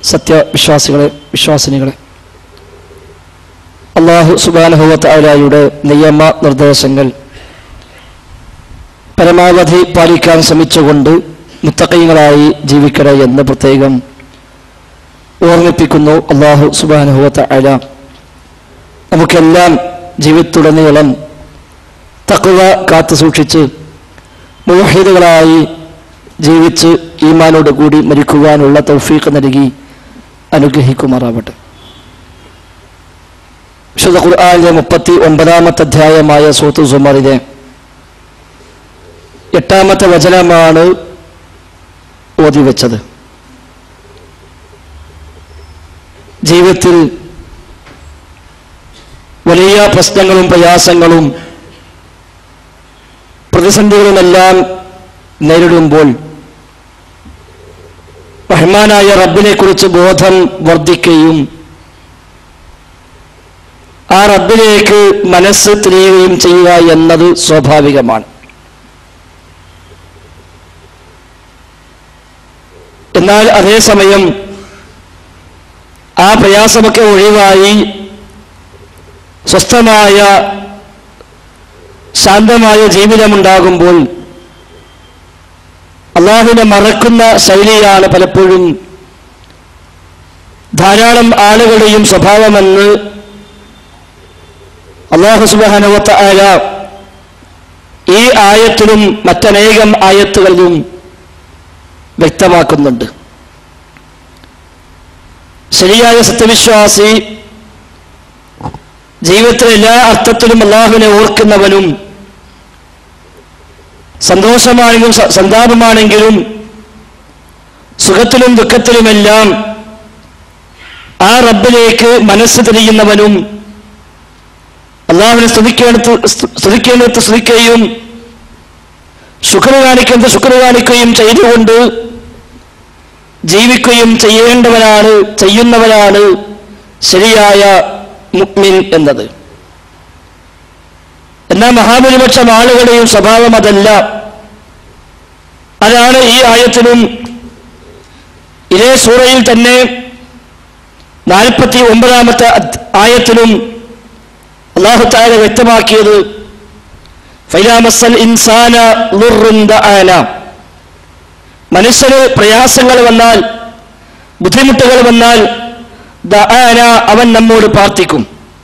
സത്യവിശ്വാസികളെ വിശ്വാസിനികളെ അള്ളാഹു സുബാനഹുവത്തായാലയുടെ നിയമ നിർദ്ദേശങ്ങൾ പരമാവധി പാലിക്കാൻ ശ്രമിച്ചുകൊണ്ട് മുത്തക്കൈകളായി ജീവിക്കണേ എന്ന് പ്രത്യേകം ഓർമ്മിപ്പിക്കുന്നു അള്ളാഹു സുബാനുഹുവത്ത അല നമുക്കെല്ലാം ജീവിതത്തുടനീളം തക്കുവ കാത്തു സൂക്ഷിച്ച് മുഹിദുകളായി ജീവിച്ച് ഈമാനോട് കൂടി മരിക്കുവാനുള്ള തൗഫീഖ് നൽകി അനുഗ്രഹിക്കുമാറാവട്ടെ വിശുദ്ധ ഖുർആാനിലെ മുപ്പത്തി ഒമ്പതാമത്തെ അധ്യായമായ സൂത്ത് സുമറിലെ എട്ടാമത്തെ വചനമാണ് ഓതി വെച്ചത് ജീവിതത്തിൽ വലിയ പ്രശ്നങ്ങളും പ്രയാസങ്ങളും പ്രതിസന്ധികളുമെല്ലാം നേരിടുമ്പോൾ റഹ്മാനായ റബ്ബിനെ കുറിച്ച് ബോധം വർദ്ധിക്കുകയും ആ റബ്ബിലേക്ക് മനസ്സ് തിരിയുകയും ചെയ്യുക എന്നത് സ്വാഭാവികമാണ് എന്നാൽ അതേസമയം ആ പ്രയാസമൊക്കെ ഒഴിവായി സ്വസ്ഥമായ ശാന്തമായ ജീവിതമുണ്ടാകുമ്പോൾ അള്ളാഹുവിനെ മറക്കുന്ന ശൈലിയാണ് പലപ്പോഴും ധാരാളം ആളുകളുടെയും സ്വഭാവമെന്ന് അള്ളാഹു സുബാനവത്ത ആയ ഈ ആയത്തിലും മറ്റനേകം ആയത്തുകളിലും വ്യക്തമാക്കുന്നുണ്ട് ശരിയായ സത്യവിശ്വാസി ജീവിതത്തിലെ എല്ലാ അർത്ഥത്തിലും അള്ളാഹുവിനെ ഓർക്കുന്നവനും സന്തോഷമാണെങ്കിലും സ- സന്താപമാണെങ്കിലും സുഖത്തിലും ദുഃഖത്തിലുമെല്ലാം ആ റബ്ബിലേക്ക് മനസ്സ് തിരിയുന്നവനും അള്ളാഹുവിനെ സ്തുതിക്കേണ്ടത് സ്തുതിക്കേണ്ടത് സ്തുതിക്കുകയും ശുക്ർ കാണിക്കേണ്ടത് ശുക്ർ കാണിക്കുകയും ചെയ്തുകൊണ്ട് ജീവിക്കുകയും ചെയ്യേണ്ടവനാണ് ചെയ്യുന്നവനാണ് ശരിയായ മുക്മിൻ എന്നത് എന്നാൽ മഹാഭൂരിപക്ഷം ആളുകളുടെയും സ്വഭാവം അതല്ല അതാണ് ഈ ആയത്തിലും ഇതേ സൂറയിൽ തന്നെ നാൽപ്പത്തി ഒമ്പതാമത്തെ അദ്- ആയത്തിലും അള്ളാഹു താര വ്യക്തമാക്കിയത് ഫൈലാമസൽ ഇൻസാന ളുർറുൻ ദആന. മനുഷ്യന് പ്രയാസങ്ങൾ വന്നാൽ ബുദ്ധിമുട്ടുകൾ വന്നാൽ ദആന അവൻ നമ്മോട് പ്രാർത്ഥിക്കും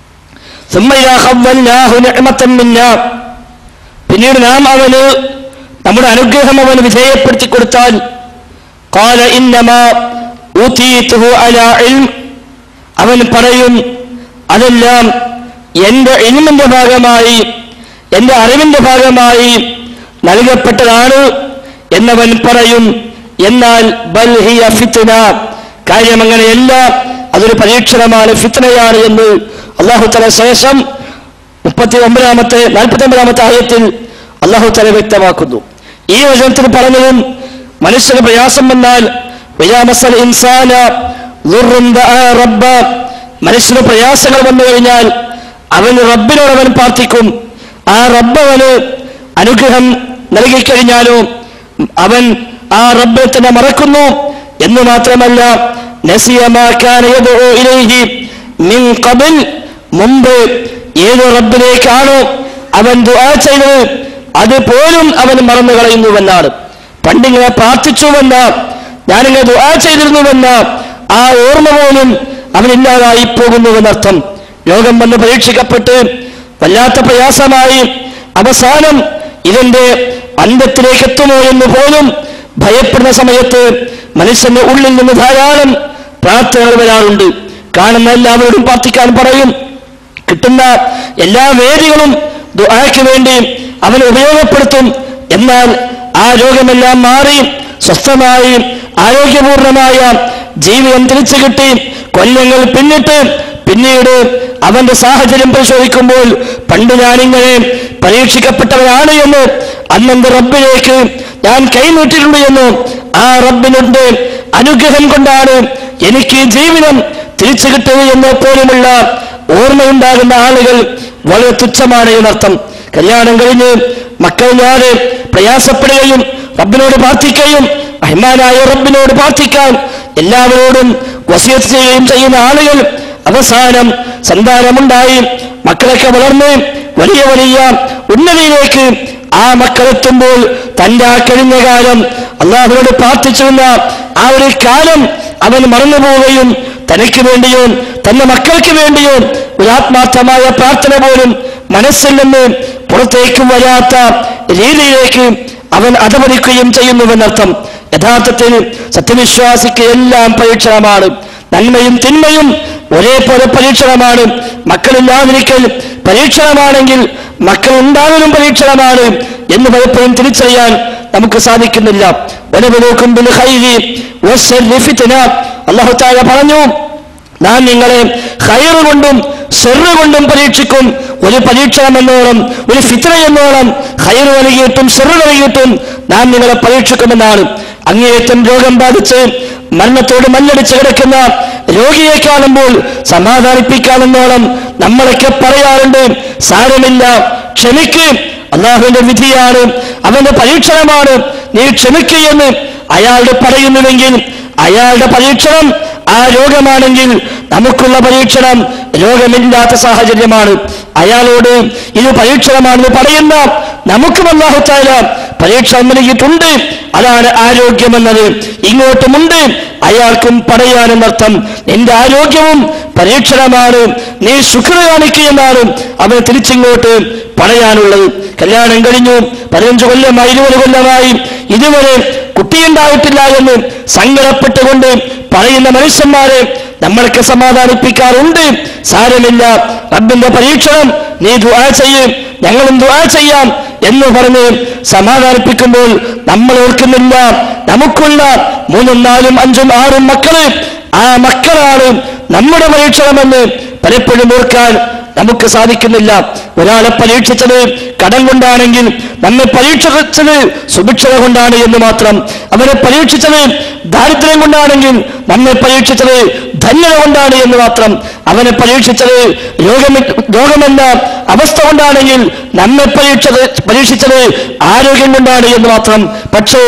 ثم إذا خولناه نعمة منا പിന്നീട് നാം അവന് നമ്മുടെ അനുഗ്രഹം അവന് വിധേയപ്പെടുത്തി കൊടുത്താൽ قال إنما أوتيته على علم അവൻ പറയും അതെല്ലാം എൻ്റെ ഇൽമിന്റെ ഭാഗമായി എൻ്റെ അറിവിന്റെ ഭാഗമായി നൽകപ്പെട്ടതാണ് എന്നവൻ പറയും എന്നാൽ ബൽ ഹിയ ഫിത്ന കാര്യം അങ്ങനെയല്ല അതൊരു പരീക്ഷണമാണ് ഫിത്നയാണ് എന്ന് അള്ളാഹു തല ശേഷം മുപ്പത്തി ഒമ്പതാമത്തെ നാൽപ്പത്തി ഒമ്പതാമത്തെ ആയത്തിൽ അള്ളാഹു തല വ്യക്തമാക്കുന്നു ഈ വചനത്തിൽ പറഞ്ഞതും മനുഷ്യന് പ്രയാസം വന്നാൽ വയാമസൽ ഇൻസാന ളുർറുൻ ദആ റബ്ബ മനുഷ്യന് പ്രയാസങ്ങൾ വന്നു കഴിഞ്ഞാൽ അവന് റബ്ബിനോട് അവൻ പ്രാർത്ഥിക്കും ആ റബ്ബ് അവന് അനുഗ്രഹം നൽകിക്കഴിഞ്ഞാലോ അവൻ ആ റബ്ബിനെ തന്നെ മറക്കുന്നു എന്ന് മാത്രമല്ല നസിയ മാ കാന യദ്ഉ ഇലൈഹി മിൻ ഖബൽ മുമ്പ് ഏത് റബ്ബിലേക്കാണോ അവൻ ദുആ ചെയ്തത് അതുപോലും അവൻ മറന്നു കളയുന്നുവെന്നാണ് പണ്ടിങ്ങനെ പ്രാർത്ഥിച്ചുവെന്ന ഞാനിങ്ങനെ ദുആ ചെയ്തിരുന്നുവെന്ന ആ ഓർമ്മ പോലും അവനില്ലാതായി പോകുന്നുവെന്നർത്ഥം രോഗം വന്ന് പരീക്ഷിക്കപ്പെട്ട് വല്ലാത്ത പ്രയാസമായി അവസാനം ഇതിന്റെ അന്ത്യത്തിലേക്ക് എത്തുമോ എന്ന് പോലും ഭയപ്പെടുന്ന സമയത്ത് മനുഷ്യന്റെ ഉള്ളിൽ നിന്ന് ധാരാളം പ്രാർത്ഥനകൾ വരാറുണ്ട് കാണുന്ന എല്ലാവരോടും പ്രാർത്ഥിക്കാൻ പറയും കിട്ടുന്ന എല്ലാ വേദികളും ദുആയ്ക്ക് വേണ്ടി അവൻ ഉപയോഗപ്പെടുത്തും എന്നാൽ ആ രോഗമെല്ലാം മാറി സ്വസ്ഥമായി ആരോഗ്യപൂർണമായ ജീവിതം തിരിച്ചു കിട്ടി കൊല്ലങ്ങൾ പിന്നിട്ട് പിന്നീട് അവന്റെ സാഹചര്യം പരിശോധിക്കുമ്പോൾ പണ്ട് ഞാനിങ്ങനെ പരീക്ഷിക്കപ്പെട്ടവനാണ് എന്ന് അന്നെന്റെ റബ്ബിലേക്ക് ഞാൻ കൈനീട്ടിട്ടുണ്ട് എന്ന് ആ റബ്ബിനുണ്ട് അനുഗ്രഹം കൊണ്ടാണ് എനിക്ക് ഈ ജീവിതം തിരിച്ചു കിട്ടിയത് എന്ന് പോലുമുള്ള ഓർമ്മയുണ്ടാകുന്ന ആളുകൾ വളരെ തുച്ഛമാണ് എന്നർത്ഥം കല്യാണം കഴിഞ്ഞ് മക്കളില്ലാതെ പ്രയാസപ്പെടുകയും റബ്ബിനോട് പ്രാർത്ഥിക്കുകയും റഹ്മാനായ റബ്ബിനോട് പ്രാർത്ഥിക്കാൻ എല്ലാവരോടും വസിയത്ത് ചെയ്യുകയും ചെയ്യുന്ന ആളുകൾ അവസാനം സന്താനമുണ്ടായി മക്കളൊക്കെ വളർന്ന് വലിയ വലിയ ഉന്നതിയിലേക്ക് ആ മക്കളെത്തുമ്പോൾ തന്റെ ആ കഴിഞ്ഞ കാലം അള്ളാഹുവിനോട് പ്രാർത്ഥിച്ചിരുന്ന ആ ഒരു കാലം അവൻ മറന്നുപോവുകയും തനിക്ക് വേണ്ടിയോ തന്റെ മക്കൾക്ക് വേണ്ടിയോ ഒരു ആത്മാർത്ഥമായ പ്രാർത്ഥന പോലും മനസ്സിൽ നിന്ന് പുറത്തേക്ക് വരാത്ത രീതിയിലേക്ക് അവൻ അധപതിക്കുകയും ചെയ്യുന്നുവെന്നർത്ഥം യഥാർത്ഥത്തിൽ സത്യവിശ്വാസിക്ക് എല്ലാം പരീക്ഷണമാണ് നന്മയും തിന്മയും ഒരേപോലെ പരീക്ഷണമാണ് മക്കളില്ലാതിരിക്കൽ പരീക്ഷണമാണെങ്കിൽ മക്കൾ ഉണ്ടാകലും പരീക്ഷണമാണ് എന്ന് പലപ്പോഴും തിരിച്ചറിയാൻ നമുക്ക് സാധിക്കുന്നില്ല വനവലോക്കും അള്ളാഹു താഴെ പറഞ്ഞു നാം നിങ്ങളെ ഹയറ് കൊണ്ടും സെറ് കൊണ്ടും പരീക്ഷിക്കും ഒരു പരീക്ഷണം എന്നോളം ഒരു ഫിത്ര എന്നോളം ഹയറ് നൽകിയിട്ടും സെറ് നൽകിയിട്ടും നാം നിങ്ങളെ പരീക്ഷിക്കുമെന്നാണ് അങ്ങേയറ്റം രോഗം ബാധിച്ച് മരണത്തോട് മല്ലടിച്ച് കിടക്കുന്ന രോഗിയെ കാണുമ്പോൾ സമാധാനിപ്പിക്കാമെന്നോളം നമ്മളൊക്കെ പറയാറുണ്ട് സാരമില്ല ക്ഷമിക്ക് അള്ളാഹുവിന്റെ വിധിയാണ് അവന്റെ പരീക്ഷണമാണ് നീ ക്ഷമിക്കുകയെന്ന് അയാളുടെ പറയുന്നുവെങ്കിൽ അയാളുടെ പരീക്ഷണം ആ രോഗമാണെങ്കിൽ നമുക്കുള്ള പരീക്ഷണം രോഗമില്ലാത്ത സാഹചര്യമാണ് അയാളോട് ഇത് പരീക്ഷണമാണെന്ന് പറയുന്ന നമുക്കും അള്ളാഹുത്താല പരീക്ഷണം നൽകിയിട്ടുണ്ട് അതാണ് ആരോഗ്യമെന്നത് ഇങ്ങോട്ടുമുണ്ട് അയാൾക്കും പറയാനെന്നർത്ഥം നിന്റെ ആരോഗ്യവും പരീക്ഷണമാണ് നീ ശുക്ര കാണിക്കുകയെന്നാണ് അവന് തിരിച്ചിങ്ങോട്ട് പറയാനുള്ളത് കല്യാണം കഴിഞ്ഞു പതിനഞ്ച് കൊല്ലമായി ഇരുപത് കൊല്ലമായി ഇതുവരെ കുട്ടിയുണ്ടായിട്ടില്ല എന്ന് സങ്കടപ്പെട്ടുകൊണ്ട് പറയുന്ന മനുഷ്യന്മാരെ നമ്മളൊക്കെ സമാധാനിപ്പിക്കാറുണ്ട് സാരമില്ല റബ്ബിന്റെ പരീക്ഷണം നീ ദുആ ചെയ്യും ഞങ്ങളും ദുആ ചെയ്യാം എന്ന് പറഞ്ഞ് സമാധാനിപ്പിക്കുമ്പോൾ നമ്മൾ ഓർക്കുന്നില്ല നമുക്കുള്ള മൂന്നും നാലും അഞ്ചും ആറും മക്കള് ആ മക്കളാണ് നമ്മുടെ പരീക്ഷണമെന്ന് പലപ്പോഴും ഓർക്കാൻ നമുക്ക് സാധിക്കുന്നില്ല ഒരാളെ പരീക്ഷിച്ചത് കടം കൊണ്ടാണെങ്കിൽ നമ്മെ പരീക്ഷിച്ചത് സുഭിക്ഷത കൊണ്ടാണ് എന്ന് മാത്രം അവനെ പരീക്ഷിച്ചത് ദാരിദ്ര്യം കൊണ്ടാണെങ്കിൽ നമ്മെ പരീക്ഷിച്ചത് ധന്യത കൊണ്ടാണ് എന്ന് മാത്രം അവനെ പരീക്ഷിച്ചത് രോഗം രോഗമെന്ന അവസ്ഥ കൊണ്ടാണെങ്കിൽ നമ്മെ പരീക്ഷിച്ചത് പരീക്ഷിച്ചത് ആരോഗ്യം കൊണ്ടാണ് എന്ന് മാത്രം പക്ഷേ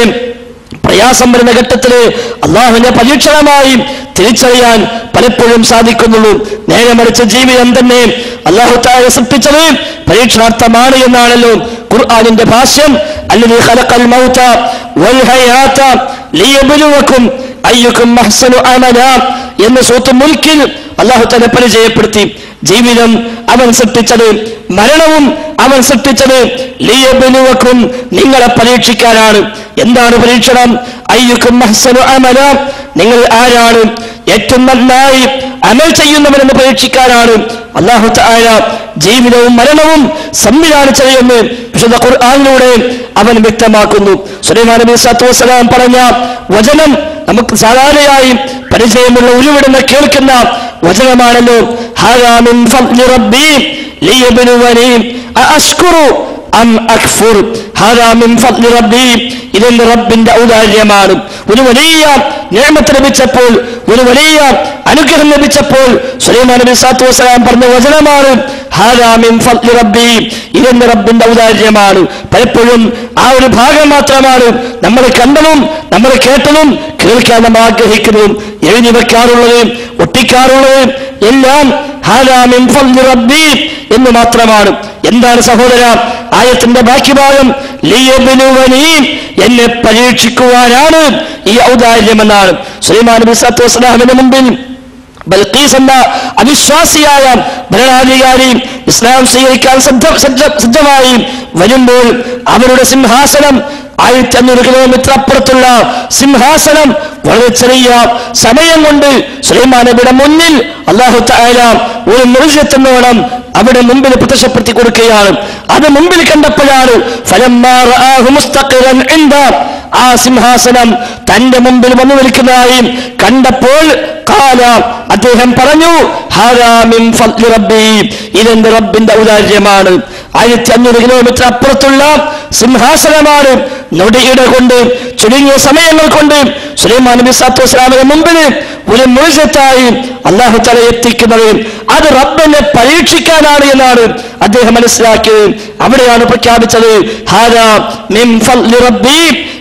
പ്രയാസം വരുന്ന ഘട്ടത്തില് അള്ളാഹുവിന്റെ പരീക്ഷണമായി തിരിച്ചറിയാൻ പലപ്പോഴും സാധിക്കുന്നുള്ളൂ നേരെ മറിച്ച് ജീവിതം തന്നെ അള്ളാഹു താഴെ സൃഷ്ടിച്ചത് പരീക്ഷണാർത്ഥമാണ് എന്നാണല്ലോ ഖുർആാനിന്റെ ഭാഷ്യം അല്ലെങ്കിൽ ഖലഖൽ മൗത വൽ ഹയാത ലിയബ്ലുവക്കും അയ്യുക്കും അഹ്സനു അമല എന്ന് സൂത്ത് മുൽക്കിൽ അള്ളാഹു തന്നെ പരിചയപ്പെടുത്തി ജീവിതം അവൻ സൃഷ്ടിച്ചത് മരണവും അവൻ സൃഷ്ടിച്ചത് ലിയബലുവക്കും നിങ്ങളെ പരീക്ഷിക്കാനാണ് എന്താണ് പരീക്ഷണം അയ്യുക്കും അഹ്സനു അമല നിങ്ങൾ ആരാണ് ഏറ്റവും നന്നായി അമൽ ചെയ്യുന്നവരെന്ന് പരീക്ഷിക്കാനാണ് അള്ളാഹു താര ജീവിതവും മരണവും സംവിധാനിച്ചത് എന്ന് വിശുദ്ധ ഖുർആാനിലൂടെ അവൻ വ്യക്തമാക്കുന്നു സുലൈമാൻ നബി സത്തു വസ്സലാം പറഞ്ഞ വചനം നമുക്ക് സാധാരണയായി പരിചയമുള്ള ഉരുവിടുന്ന കേൾക്കുന്ന വചനമാണല്ലോ ഹാദാ മിൻ ഫദ്ലി റബ്ബി ലിയബ്ലുവനി അഅശ്കുറു അം അക്ഫുർ ഹാദാ മിൻ ഫദ്ലി റബ്ബി ഇതെന്റെ റബ്ബിന്റെ ഔദാര്യമാണ് ഒരു വലിയ നിയമത്ത് ലഭിച്ചപ്പോൾ ഒരു വലിയ അനുഗ്രഹം ലഭിച്ചപ്പോൾ സുലൈമാൻ നബി സാത്തു വസ്സലാം പറഞ്ഞ വചനമാണ് ഹാദാ മിൻ ഫദ്ലി റബ്ബി ഇതെന്റെ റബ്ബിന്റെ ഔദാര്യമാണ് പലപ്പോഴും ആ ഒരു ഭാഗം മാത്രമാണ് നമ്മൾ കണ്ടതും നമ്മൾ കേട്ടതും കേൾക്കാൻ നമ്മൾ ആഗ്രഹിക്കുന്നതും എഴുതി വെക്കാറുള്ളത് ഒട്ടിക്കാറുള്ളത് എല്ലാം ഹാദാ മിൻ ഫദ്ലി റബ്ബി എന്ന് മാത്രമാണ് എന്താണ് സഹോദര ആയത്തിന്റെ ബാക്കി ഭാഗം ലിയബ്ലുവനി എന്നെ പരീക്ഷിക്കുവാനാണ് ഈ ഔദാര്യമെന്നാണ് സുലൈമാൻ നബി സല്ലല്ലാഹു അലൈഹി വസല്ലമയുടെ മുമ്പിൽ ബൽക്കീസ് എന്ന അവിശ്വാസിയായ ഭരണാധികാരി ഇസ്ലാം സ്വീകരിക്കാൻ സജ്ജ സജ്ജ- സജ്ജമായി വരുമ്പോൾ അവരുടെ സിംഹാസനം ആയിരത്തി അഞ്ഞൂറ് കിലോമീറ്റർ അപ്പുറത്തുള്ള സിംഹാസനം വളരെ ചെറിയ സമയം കൊണ്ട് സുലൈമാൻ നബിയുടെ മുന്നിൽ അള്ളാഹു താല ഒരു നിർജ്ജത്തെന്നോണം അവിടെ മുമ്പിൽ പ്രത്യക്ഷപ്പെടുത്തി കൊടുക്കുകയാണ് അത് മുമ്പിൽ കണ്ടപ്പോഴാണ് ഫലമ്മാ റആഹു മുസ്തഖിറൻ ഇൻദ ആ സിംഹാസനം തന്റെ മുമ്പിൽ വന്നു നിൽക്കുന്നതായി കണ്ടപ്പോൾ കാല അദ്ദേഹം പറഞ്ഞു "ഹാദാ മിൻ ഫദ്ലി റബ്ബി ഇതെന്റെ റബ്ബിന്റെ ഔദാര്യമാണ് ആയിരത്തി അഞ്ഞൂറ് കിലോമീറ്റർ അപ്പുറത്തുള്ള സിംഹാസനമാണ് നൊടിയിട കൊണ്ട് ചുരുങ്ങിയ സമയങ്ങൾ കൊണ്ട് സുലൈമാൻ നബി സാത്തു വസ്സലാമിന് മുമ്പിൽ ഒരു മുഴുവത്തായി അള്ളാഹു തല എത്തിക്കുന്നത് അത് റബ്ബിനെ പരീക്ഷിക്കാനാണ് എന്നാണ് അദ്ദേഹം മനസ്സിലാക്കിയത് അവിടെയാണ് പ്രഖ്യാപിച്ചത് "ഹാദാ മിൻ ഫദ്ലി റബ്ബി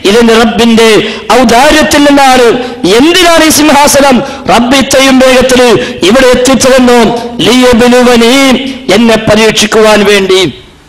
ഇതിന്റെ റബ്ബിന്റെ ഔദാര്യത്തിൽ നിന്നാണ് എന്തിനാണ് ഈ സിംഹാസനം റബ്ബ് ഇത്രയും വേഗത്തിൽ ഇവിടെ എത്തിച്ചതെന്നോ ലിയബിലുവനീ എന്നെ പരീക്ഷിക്കുവാൻ വേണ്ടി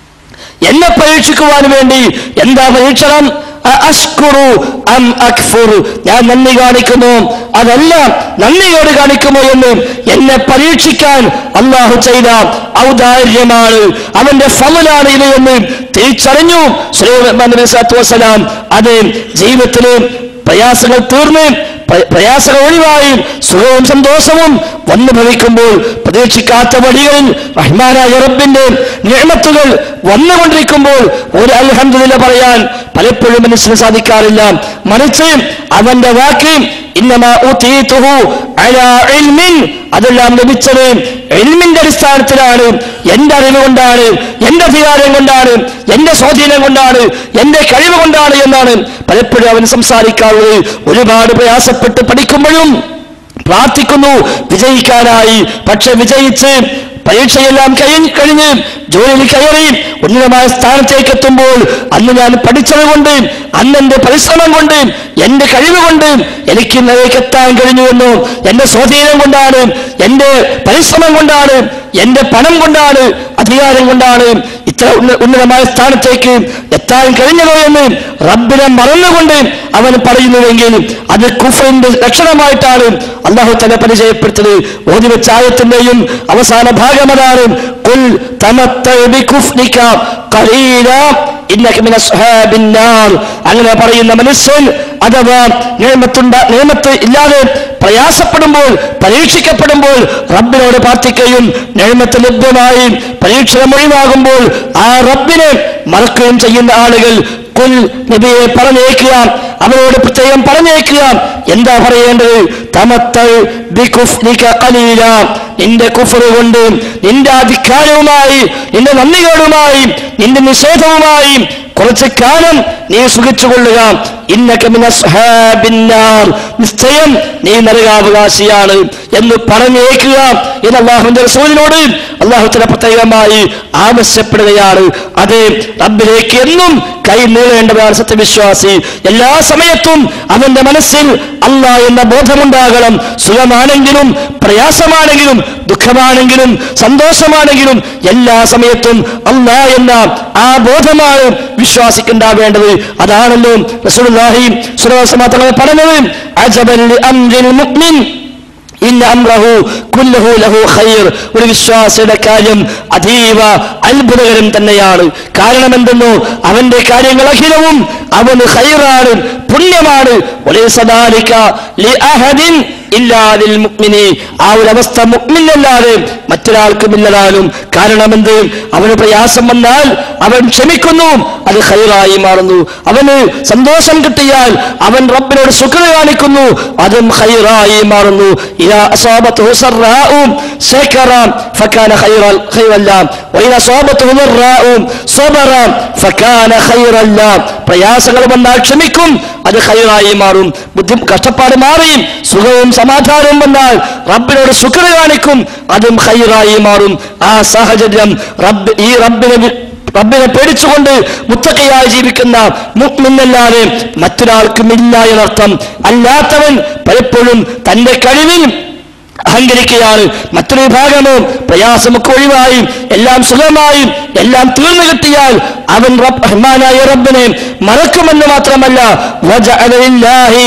എന്നെ പരീക്ഷിക്കുവാൻ വേണ്ടി എന്താ പരീക്ഷണം അ- അഷ്കുറു അം അക്ഫുറു ഞാൻ നന്ദി കാണിക്കുന്നു അതല്ല നന്ദിയോട് കാണിക്കുമോ എന്ന് എന്നെ പരീക്ഷിക്കാൻ അള്ളാഹു ചെയ്ത ഔദാര്യമാണ് അവന്റെ ഫലാണ് ഇത് എന്ന് തിരിച്ചറിഞ്ഞു സുലൈമാൻ നബി സ്വല്ലല്ലാഹു അലൈഹി വസല്ലം അത് ജീവിതത്തില് പ്രയാസങ്ങൾ തീർന്ന് പ്ര- പ്രയാസങ്ങൾ ഒഴിവായി സുഖവും സന്തോഷവും വന്നു ഭവിക്കുമ്പോൾ പ്രതീക്ഷിക്കാത്ത വഴികളിൽ റഹ്മാനായ റബ്ബിന്റെ നിയമത്തുകൾ വന്നുകൊണ്ടിരിക്കുമ്പോൾ ഒരു അൽഹംദുലില്ല പറയാൻ പലപ്പോഴും മനസ്സിന് സാധിക്കാറില്ല മറിച്ച് അവന്റെ വാക്ക് ഇന്നമാ ഊതീതുഹു അലാ ഇൽമിൻ അതെല്ലാം ലഭിച്ചത് എൽമിന്റെ അടിസ്ഥാനത്തിലാണ് എന്റെ അറിവ് കൊണ്ടാണ് എന്റെ അധികാരം കൊണ്ടാണ് എന്റെ സ്വാധീനം കൊണ്ടാണ് എന്റെ കഴിവ് കൊണ്ടാണ് എന്നാണ് പലപ്പോഴും അവൻ സംസാരിക്കാറുള്ളത് ഒരുപാട് പ്രയാസപ്പെട്ട് പഠിക്കുമ്പോഴും പ്രാർത്ഥിക്കുന്നു വിജയിക്കാനായി പക്ഷെ വിജയിച്ച് പരീക്ഷയെല്ലാം കഴിഞ്ഞ് കഴിഞ്ഞ് ജോലിയിൽ കയറി ഉന്നതമായ സ്ഥാനത്തേക്ക് എത്തുമ്പോൾ അന്ന് ഞാൻ പഠിച്ചത് കൊണ്ട് അന്ന് എന്റെ പരിശ്രമം കൊണ്ട് എന്റെ കഴിവ് കൊണ്ട് എനിക്ക് ഇന്നലേക്ക് എത്താൻ കഴിഞ്ഞുവെന്നോ എന്റെ സ്വാധീനം കൊണ്ടാണ് എന്റെ പരിശ്രമം കൊണ്ടാണ് എന്റെ പണം കൊണ്ടാണ് അധികാരം കൊണ്ടാണ് ഇത്ര ഉന്ന- ഉന്നതമായ സ്ഥാനത്തേക്ക് എത്താൻ കഴിഞ്ഞതോ എന്ന് റബ്ബിനെ മറന്നുകൊണ്ട് അവൻ പറയുന്നുവെങ്കിൽ അത് കുഫറിന്റെ ലക്ഷണമായിട്ടാണ് അള്ളാഹു തന്നെ പരിചയപ്പെടുത്തത് ഓതി വെച്ച ആയത്തിന്റെയും അവസാന ഭാഗം അതാണ് കുൽ തമത്തഅ ബികുഫ്രിക ഖലീല ഇന്നക മിന അസ്ഹാബിൻ നാർ അങ്ങനെ പറയുന്ന മനുഷ്യൻ അഥവാ നിയമത്തുണ്ട നിയമത്ത് ഇല്ലാതെ പ്രയാസപ്പെടുമ്പോൾ പരീക്ഷിക്കപ്പെടുമ്പോൾ റബ്ബിനോട് പ്രാർത്ഥിക്കുകയും നിയമത്ത് ലഭ്യമായി പരീക്ഷണം ഒഴിവാകുമ്പോൾ ആ റബ്ബിനെ മറക്കുകയും ചെയ്യുന്ന ആളുകൾ കുൽ നബിയെ പറഞ്ഞേക്കുക അവരോട് പ്രത്യേകം പറഞ്ഞേക്കുക എന്താ പറയേണ്ടത് തമത്തൽ ബികുഫ്രിക ഖലീല നിന്റെ കുഫർ കൊണ്ട് നിന്റെ അധികാരവുമായി നിന്റെ നന്ദികളുമായി നിന്റെ നിഷേധവുമായി കുറച്ച് കാലം നീ സുഖിച്ചുകൊള്ളുക ഇന്നക മിന അസ്ഹാബിന്നാർ നിശ്ചയം നീ നരകാവകാശിയാണ് എന്ന് പറഞ്ഞേക്കുക എന്ന് അള്ളാഹുവിന്റെ റസൂലിനോട് അള്ളാഹുത്തിന് പ്രത്യേകമായി ആവശ്യപ്പെടുകയാണ് അത് റബ്ബിലേക്ക് എന്നും കൈ നീളേണ്ടതാണ് സത്യവിശ്വാസി എല്ലാ സമയത്തും അവന്റെ മനസ്സിൽ അല്ല എന്ന ബോധമുണ്ടാകണം സുഖമാണെങ്കിലും പ്രയാസമാണെങ്കിലും ദുഃഖമാണെങ്കിലും സന്തോഷമാണെങ്കിലും എല്ലാ സമയത്തും അല്ല എന്ന ആ ബോധമാണ് വിശ്വാസിക്കുണ്ടാവേണ്ടത് അതാണല്ലോ റസൂലുള്ളാഹി സ്വല്ലല്ലാഹു അലൈഹി വസല്ലം തങ്ങൾ പറഞ്ഞത് അജബൻ ലി അംരിൽ മുഅ്മിൻ ഇന്ന അംറഹു കുല്ലഹു ലഹു ഖൈർ ഒരു വിശ്വാസിയുടെ കാര്യം അതീവ അത്ഭുതകരം തന്നെയാണ് കാരണം എന്തെന്നോ അവന്റെ കാര്യങ്ങൾ അഖിലവും അവന് ഖൈറാണ് പുണ്യമാണ് വലൈസ ദാലിക ലിഅഹദിൻ ഇല്ലാ ലിൽ മുഅ്മിനി ആ ഒരു അവസ്ഥ മുഅ്മിനല്ലാതെ മറ്റൊരാൾക്കും ഇല്ലതാനും കാരണം എന്ത് അവന് പ്രയാസം വന്നാൽ അവൻ ക്ഷമിക്കുന്നു അത് ഖൈറായി മാറുന്നു അവന് സന്തോഷം കിട്ടിയാൽ അവൻ റബ്ബിനോട് ശുക്ർ കാണിക്കുന്നു അതും ഖൈറായി മാറുന്നു ഇതാ അസാബത്തുഹു സറാഉ ശകറ ഫകാന ഖൈറൽ ഖൈറല്ല വഇദ അസാബത്തുഹു ضراء صبر ഫകാന ഖൈറല്ല പ്രയാസങ്ങൾ വന്നാൽ ക്ഷമിക്കും അത് ഖൈറായി മാറും ബുദ്ധി കഷ്ടപ്പാട് മാറി സുഖവും സമാധാനവും വന്നാൽ റബ്ബിനോട് ശുക്ർ കാണിക്കും അതും ഖൈറായി മാറും ആ സാഹചര്യം റബ്ബ് ഈ റബ്ബിനെ വി- റബ്ബിനെ പേടിച്ചുകൊണ്ട് മുത്തക്കയായി ജീവിക്കുന്ന മുക്മിന്നല്ലാതെ മറ്റൊരാൾക്കും ഇല്ല എന്നർത്ഥം അല്ലാത്തവൻ പലപ്പോഴും തന്റെ കഴിവിൽ അഹങ്കരിക്കുകയാണ് മറ്റൊരു വിഭാഗമോ പ്രയാസമൊക്കെ ഒഴിവായി എല്ലാം സുഖമായും എല്ലാം തീർന്നു കിട്ടിയാൽ അവൻ റബ്ബ് റഹ്മാനായ റബ്ബിനെ മറക്കുമെന്ന് മാത്രമല്ല വജഅല ലില്ലാഹി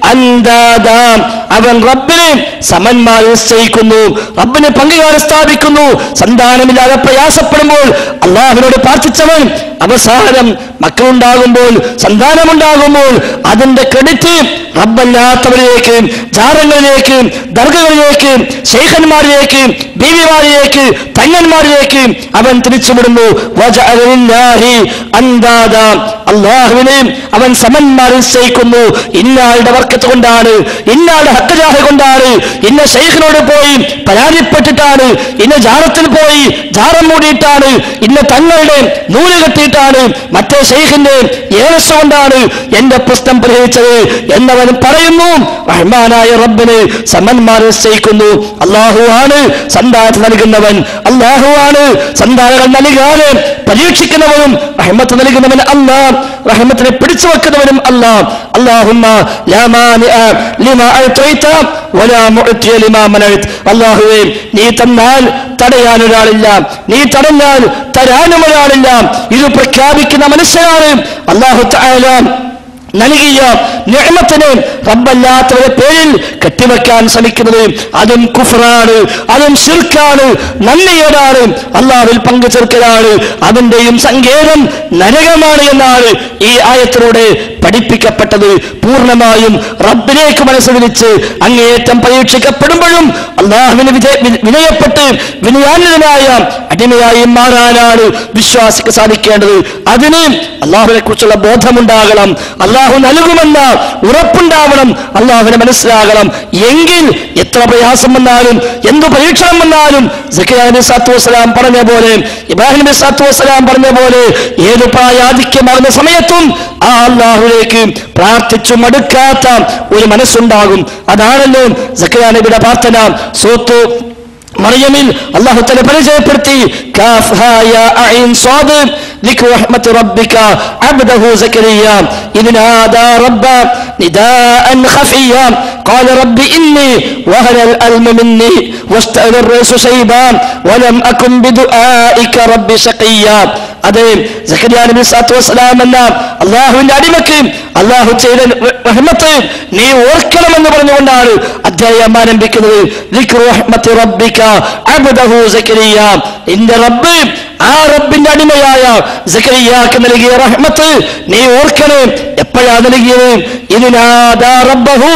അൻദാദാ. അവൻ റബ്ബിനെ സമന്മാർ നിശ്ചയിക്കുന്നു റബ്ബിനെ പങ്കുകാരെ സ്ഥാപിക്കുന്നു സന്താനമില്ലാതെ പ്രയാസപ്പെടുമ്പോൾ അള്ളാഹുവിനോട് പ്രാർത്ഥിച്ചവൻ അവസാനം മക്കളുണ്ടാകുമ്പോൾ സന്താനമുണ്ടാകുമ്പോൾ അതിന്റെ ക്രെഡിറ്റ് റബ്ബല്ലാത്തവരിലേക്ക് ജാറങ്ങളിലേക്ക് ദർഗകളിലേക്ക് ശേഖന്മാരിലേക്ക് ബീവിമാരിലേക്ക് തങ്ങന്മാരിലേക്ക് അവൻ തിരിച്ചുവിടുന്നു വജഅല ലില്ലാഹി അൻദാദ. അള്ളാഹുവിനെ അവൻ സമന്മാർ നിശ്ചയിക്കുന്നു ഇന്നാളുടെ വർക്കത്ത് കൊണ്ടാണ് ഇന്നാളുടെ ഹക്കജാഹ കൊണ്ടാണ് ഇന്ന ഷെയ്ഖിനോട് പോയി പരാതിപ്പെട്ടിട്ടാണ് ഇന്ന ജാറത്തിൽ പോയി ജാറം മൂടിയിട്ടാണ് ഇന്ന തങ്ങളുടെ നൂല് കെട്ടിയിട്ടാണ് മറ്റേ ഷെയ്ഖിന്റെ ഏലസ് കൊണ്ടാണ് എന്റെ പ്രശ്നം പരിഹരിച്ചത് എന്നവൻ പറയുന്നു റഹ്മാനായ റബ്ബിന് സമന്മാർ നിശ്ചയിക്കുന്നു അള്ളാഹു ആണ് സന്താനം നൽകുന്നവൻ അള്ളാഹു ആണ് സന്താനങ്ങൾ നൽകാതെ പരീക്ഷിക്കുന്നവനും റഹ്മത്ത് നൽകുന്നവൻ അല്ലാ റഹ്മത്തിനെ പിടിച്ചു വെക്കുന്നവനും അല്ല അല്ലാഹുമ്മ ലാ മാനിഅ ലിമാ അഅ്തൈത വലാ മുഅ്തിയ ലിമാ മനഅത് അല്ലാഹുവേ നീ തന്നാൽ തടയാൻ ഒരാളില്ല നീ തടഞ്ഞാൽ തരാനും ഒരാളില്ല ഇത് പ്രഖ്യാപിക്കുന്ന മനുഷ്യനാണ് അല്ലാഹു തആല നൽകിയ നിഅമത്തിനെ റബ്ബല്ലാത്തവരുടെ പേരിൽ കെട്ടിവെക്കാൻ ശ്രമിക്കുന്നത് അതും കുഫറാണ് അതും ശിർക്കാണ് നന്ദിയേടാണ് അള്ളാഹുവിൽ പങ്കു ചേർക്കലാണ് അതിന്റെയും സങ്കേതം നരകമാണ് എന്നാണ് ഈ ആയത്തിലൂടെ പഠിപ്പിക്കപ്പെട്ടത് പൂർണ്ണമായും റബ്ബിലേക്ക് മനസ്സ് വിളിച്ച് അങ്ങേയറ്റം പരീക്ഷിക്കപ്പെടുമ്പോഴും അള്ളാഹുവിന് വിജയ വി- വിനയപ്പെട്ട് വിനയാന്വിതനായ അടിമയായി മാറാനാണ് വിശ്വാസിക്ക് സാധിക്കേണ്ടത് അതിന് അള്ളാഹുവിനെ കുറിച്ചുള്ള ബോധമുണ്ടാകണം അള്ളാഹു നൽകുമെന്ന ഉറപ്പുണ്ടാവണം അള്ളാഹുവിനെ മനസ്സിലാകണം എങ്കിൽ എത്ര പ്രയാസം വന്നാലും എന്തു പരീക്ഷണം വന്നാലും സക്കിയ നബി സാത്തു വസ്സലാം പറഞ്ഞ പോലെ ഇബ്രാഹിം നബി സാത്തു വസ്സലാം പറഞ്ഞ പോലെ ഏത് പ്രായാധിക്യമാകുന്ന സമയത്തും ആ അള്ളാഹുലേക്ക് പ്രാർത്ഥിച്ചു മടുക്കാത്ത ഒരു മനസ്സുണ്ടാകും അതാണല്ലോ സക്കിയ നബിയുടെ പ്രാർത്ഥന സൂത്തു മറിയമിൽ അള്ളാഹു തല പരിചയപ്പെടുത്തി കാഫ് ഹാ യാ അഈൻ സ്വാദ് ذكر رحمة ربك عبده زكريا إذ نادى ربه نداء خفيا قال رب إني وهن الألم مني واشتعل الرأس شيبا ولم أكن بدعائك رب شقيا അതെ സക്കരിയ നബി സാത്തു വസ്സലാം എന്ന അള്ളാഹുവിന്റെ അടിമക്ക് അള്ളാഹു ചെയ്ത റഹ്മത്ത് നീ ഓർക്കണമെന്ന് പറഞ്ഞുകൊണ്ടാണ് അധ്യായം ആരംഭിക്കുന്നത് ذكر رحمة ربك عبده زكريا നിന്റെ റബ്ബ് ആ റബ്ബിന്റെ അടിമയായ സക്കരിയാക്ക് നൽകിയ റഹ്മത്ത് നീ ഓർക്കണേ എപ്പോഴാ നൽകിയത് ഇതിനാദാ റബ്ബഹു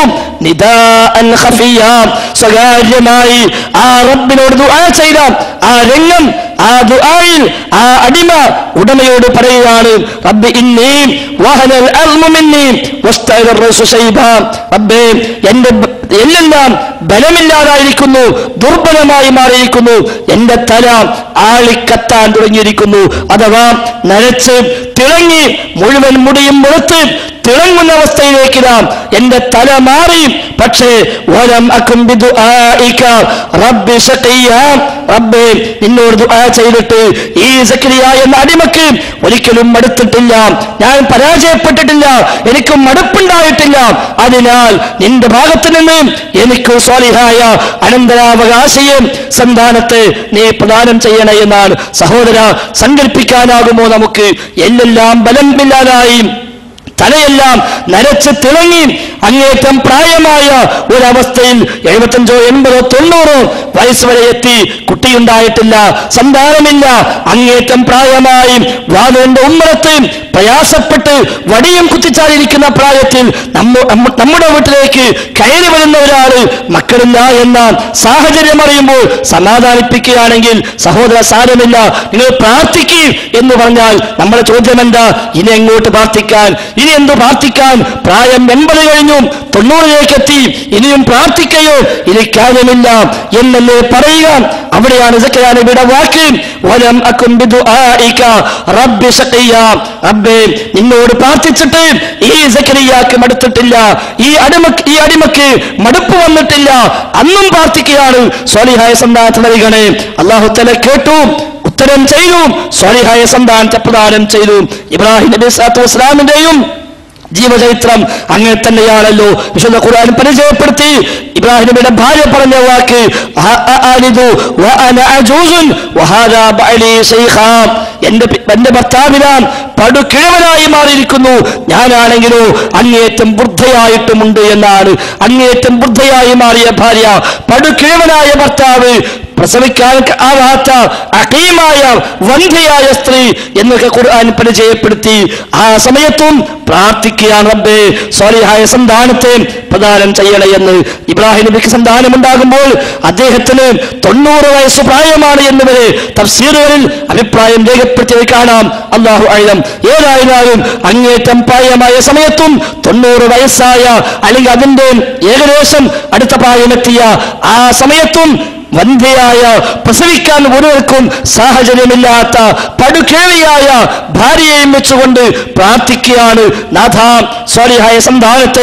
നിദാഅൻ ഖഫിയ സ്വകാര്യമായി ആ റബ്ബിനോട് ദുആ ചെയ്ത ആ രംഗം ആ ദുആയിൽ ആ അടിമ ഉടമയോട് പറയുകയാണ് റബ്ബ് ഇന്നി വഹനൽ അൽമു മിന്നി വസ്തഅല റസു ശൈബ റബ്ബേ എന്റെ ബ- എല്ലെല്ലാം ബലമില്ലാതായിരിക്കുന്നു ദുർബലമായി മാറിയിരിക്കുന്നു എന്റെ തല ആളിക്കത്താൻ തുടങ്ങിയിരിക്കുന്നു അഥവാ നരച്ച് തിളങ്ങി മുഴുവൻ മുടിയും വെളുത്ത് തിളങ്ങുന്ന അവസ്ഥയിലേക്ക് നാം എന്റെ തല മാറി പക്ഷേ വലം അക്കും ബിദുആഇക റബ്ബി ശഖിയ റബ്ബേ നിന്നോട് ദുആ ചെയ്തിട്ട് ഈ സക്രിയ എന്ന അടിമക്ക് ഒരിക്കലും മടുത്തിട്ടില്ല ഞാൻ പരാജയപ്പെട്ടിട്ടില്ല എനിക്ക് മടുപ്പുണ്ടായിട്ടില്ല അതിനാൽ നിന്റെ ഭാഗത്ത് നിന്ന് എനിക്ക് സ്വാലിഹായ അനന്തരാവകാശയും സന്താനത്തെ നീ പ്രദാനം ചെയ്യണേ എന്നാണ് സഹോദര സങ്കല്പിക്കാനാകുമോ നമുക്ക് എല്ലെല്ലാം ബലമില്ലാതായി തലയെല്ലാം നരച്ച് തിളങ്ങി അങ്ങേറ്റം പ്രായമായ ഒരവസ്ഥയിൽ എഴുപത്തഞ്ചോ എൺപതോ തൊണ്ണൂറോ വയസ്സ് വരെ എത്തി കുട്ടിയുണ്ടായിട്ടില്ല സന്താനമില്ല അങ്ങേറ്റം പ്രായമായി വാദന്റെ ഉമ്മറത്ത് പ്രയാസപ്പെട്ട് വടിയും കുത്തിച്ചാലിരിക്കുന്ന പ്രായത്തിൽ നമ്മ- നമ്മ- നമ്മുടെ വീട്ടിലേക്ക് കയറി വരുന്ന ഒരാള് മക്കളില്ല എന്ന സാഹചര്യം അറിയുമ്പോൾ സമാധാനിപ്പിക്കുകയാണെങ്കിൽ സഹോദര സാരമില്ല നിങ്ങൾ പ്രാർത്ഥിക്കുക എന്ന് പറഞ്ഞാൽ നമ്മുടെ ചോദ്യം എന്താ ഇനി എങ്ങോട്ട് പ്രാർത്ഥിക്കാൻ ഇനി എന്ത് പ്രാർത്ഥിക്കാൻ പ്രായം എൺപത് കഴിഞ്ഞു തൊണ്ണൂറിലേക്ക് എത്തി ഇനിയും പ്രാർത്ഥിക്കയോ ഇനി കാര്യമില്ല എന്നല്ലേ പറയുക അവിടെയാണ് സക്കറിയ നബിയുടെ വാക്ക് വലം അക്കും ബിദുആഇക റബ്ബി ശഖിയ റബ്ബേ നിന്നോട് പ്രാർത്ഥിച്ചിട്ട് ഈ സക്കരിയാക്ക് മടുത്തിട്ടില്ല ഈ അടിമക്ക് ഈ അടിമക്ക് മടുപ്പ് വന്നിട്ടില്ല അന്നും പ്രാർത്ഥിക്കുകയാണ് സ്വാലിഹായ സന്താനത്തെ നൽകണേ അള്ളാഹു തല കേട്ടു ഉത്തരം ചെയ്തു സ്വാലിഹായ സന്താനത്തെ പ്രദാനം ചെയ്തു ഇബ്രാഹിം നബി സ്വലാത്തു വസ്സലാമിന്റെയും ജീവചരിത്രം അങ്ങനെ തന്നെയാണല്ലോ വിശുദ്ധ ഖുർആൻ പരിചയപ്പെടുത്തി ഇബ്രാഹിം നബിയുടെ ഭാര്യ പറഞ്ഞ വാക്ക് "അ- അ- ആലിദു വ അന അജൂസുൻ വഹാദാ ബഅലി ശൈഖാ." എന്റെ പി- എന്റെ ഭർത്താവിനാം പടുകിഴവനായി മാറിയിരിക്കുന്നു ഞാനാണെങ്കിലോ അങ്ങേറ്റം വൃദ്ധയായിട്ടുമുണ്ട് എന്നാണ് അങ്ങേറ്റം വൃദ്ധയായി മാറിയ ഭാര്യ പടുകിഴവനായ ഭർത്താവ് പ്രസവിക്കാൻ ആവാത്ത അകീമായ വന്ധ്യയായ സ്ത്രീ എന്നൊക്കെ ഖുർആൻ പരിചയപ്പെടുത്തി ആ സമയത്തും പ്രാർത്ഥിക്കുകയാണ് റബ്ബേ സ്വാലിഹായ സന്താനത്തെ പ്രദാനം ചെയ്യണേ എന്ന് ഇബ്രാഹിം നബിക്ക് സന്താനമുണ്ടാകുമ്പോൾ അദ്ദേഹത്തിന് തൊണ്ണൂറ് വയസ്സ് പ്രായമാണ് എന്നിവരെ തഫ്സീറുകളിൽ അഭിപ്രായം രേഖപ്പെടുത്തിയത് കാണാം അള്ളാഹു അഴിലം ഏതായിരുന്നാലും അങ്ങേറ്റം പ്രായമായ സമയത്തും തൊണ്ണൂറ് വയസ്സായ അല്ലെങ്കിൽ അതിന്റെ ഏകദേശം അടുത്ത പ്രായമെത്തിയ ആ സമയത്തും വന്ധ്യയായ പ്രസവിക്കാൻ ഒരുവർക്കും സാഹചര്യമില്ലാത്ത പടുകേളിയായ ഭാര്യയെയും വെച്ചുകൊണ്ട് പ്രാർത്ഥിക്കുകയാണ് നാഥ സ്വാലിഹായ സന്താനത്തെ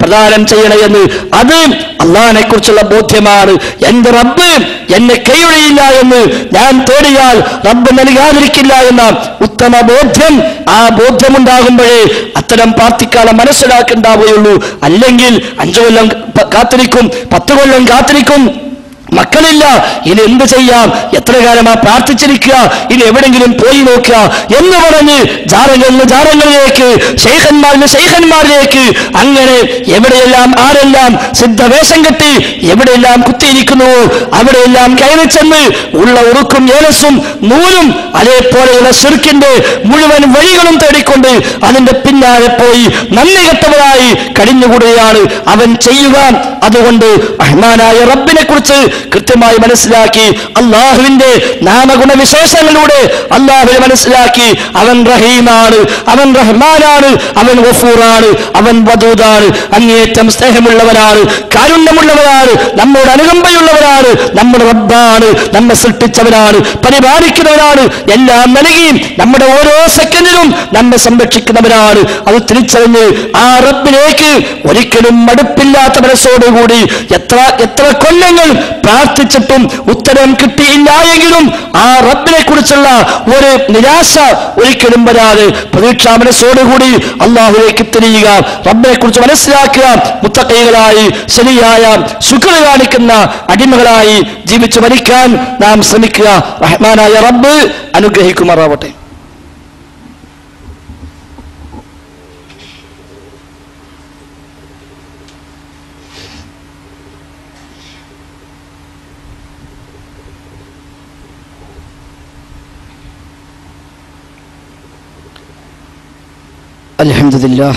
പ്രദാനം ചെയ്യണേ എന്ന് അത് അള്ളാഹിനെ കുറിച്ചുള്ള ബോധ്യമാണ് എന്റെ റബ്ബ് എന്നെ കൈയൊഴിയില്ല എന്ന് ഞാൻ തേടിയാൽ റബ്ബ് നൽകാതിരിക്കില്ല എന്ന ഉത്തമ ബോധ്യം ആ ബോധ്യമുണ്ടാകുമ്പോഴേ അത്തരം പ്രാർത്ഥിക്കാലം മനസ്സിലാക്കുണ്ടാവുകയുള്ളൂ അല്ലെങ്കിൽ അഞ്ചു കൊല്ലം പ- കാത്തിരിക്കും പത്ത് കൊല്ലം കാത്തിരിക്കും മക്കളില്ല ഇനി എന്ത് ചെയ്യാം എത്ര കാലമാ പ്രാർത്ഥിച്ചിരിക്കുക ഇനി എവിടെങ്കിലും പോയി നോക്കുക എന്ന് പറഞ്ഞ് ജാറങ്ങളിൽ നിന്ന് ജാറങ്ങളിലേക്ക് ശൈഖന്മാരിന് ശൈഖന്മാരിലേക്ക് അങ്ങനെ എവിടെയെല്ലാം ആരെല്ലാം സിദ്ധവേഷം കെട്ടി എവിടെയെല്ലാം കുത്തിയിരിക്കുന്നുവോ അവിടെയെല്ലാം കയറി ചെന്ന് ഉള്ള ഉറുക്കും ഏലസും നൂലും അതേപോലെയുള്ള ശിർക്കിന്റെ മുഴുവൻ വഴികളും തേടിക്കൊണ്ട് അതിന്റെ പിന്നാലെ പോയി നന്ദി കെട്ടവരായി കഴിഞ്ഞുകൂടുകയാണ് അവൻ ചെയ്യുക അതുകൊണ്ട് റഹ്മാനായ റബ്ബിനെ കുറിച്ച് കൃത്യമായി മനസ്സിലാക്കി അള്ളാഹുവിന്റെ നാമഗുണ വിശേഷങ്ങളിലൂടെ അള്ളാഹുവിനെ മനസ്സിലാക്കി അവൻ റഹീമാണ് അവൻ റഹ്മാനാണ് അവൻ വഫൂറാണ് അവൻ വദൂദാണ് അങ്ങേറ്റം സ്നേഹമുള്ളവനാണ് കാരുണ്യമുള്ളവനാണ് നമ്മോട് അനുകമ്പയുള്ളവനാണ് നമ്മുടെ റബ്ബാണ് നമ്മെ സൃഷ്ടിച്ചവനാണ് പരിപാലിക്കുന്നവനാണ് എല്ലാം നൽകി നമ്മുടെ ഓരോ സെക്കൻഡിലും നമ്മെ സംരക്ഷിക്കുന്നവനാണ് അത് തിരിച്ചറിഞ്ഞ് ആ റബ്ബിലേക്ക് ഒരിക്കലും മടുപ്പില്ലാത്ത മനസ്സോടുകൂടി എത്ര എത്ര കൊല്ലങ്ങൾ പ്രാർത്ഥിച്ചിട്ടും ഉത്തരം കിട്ടിയില്ല എങ്കിലും ആ റബ്ബിനെ കുറിച്ചുള്ള ഒരു നിരാശ ഒരിക്കലും വരാതെ പ്രതീക്ഷാ മനസ്സോടുകൂടി അള്ളാഹുലേക്ക് തിരിയുക റബ്ബിനെ കുറിച്ച് മനസ്സിലാക്കുക മുത്തക്കൈകളായി ശരിയായ ശുക്ര കാണിക്കുന്ന അടിമകളായി ജീവിച്ചു മരിക്കാൻ നാം ശ്രമിക്കുക റഹ്മാനായ റബ്ബ് അനുഗ്രഹിക്കുമാറാവട്ടെ الحمد لله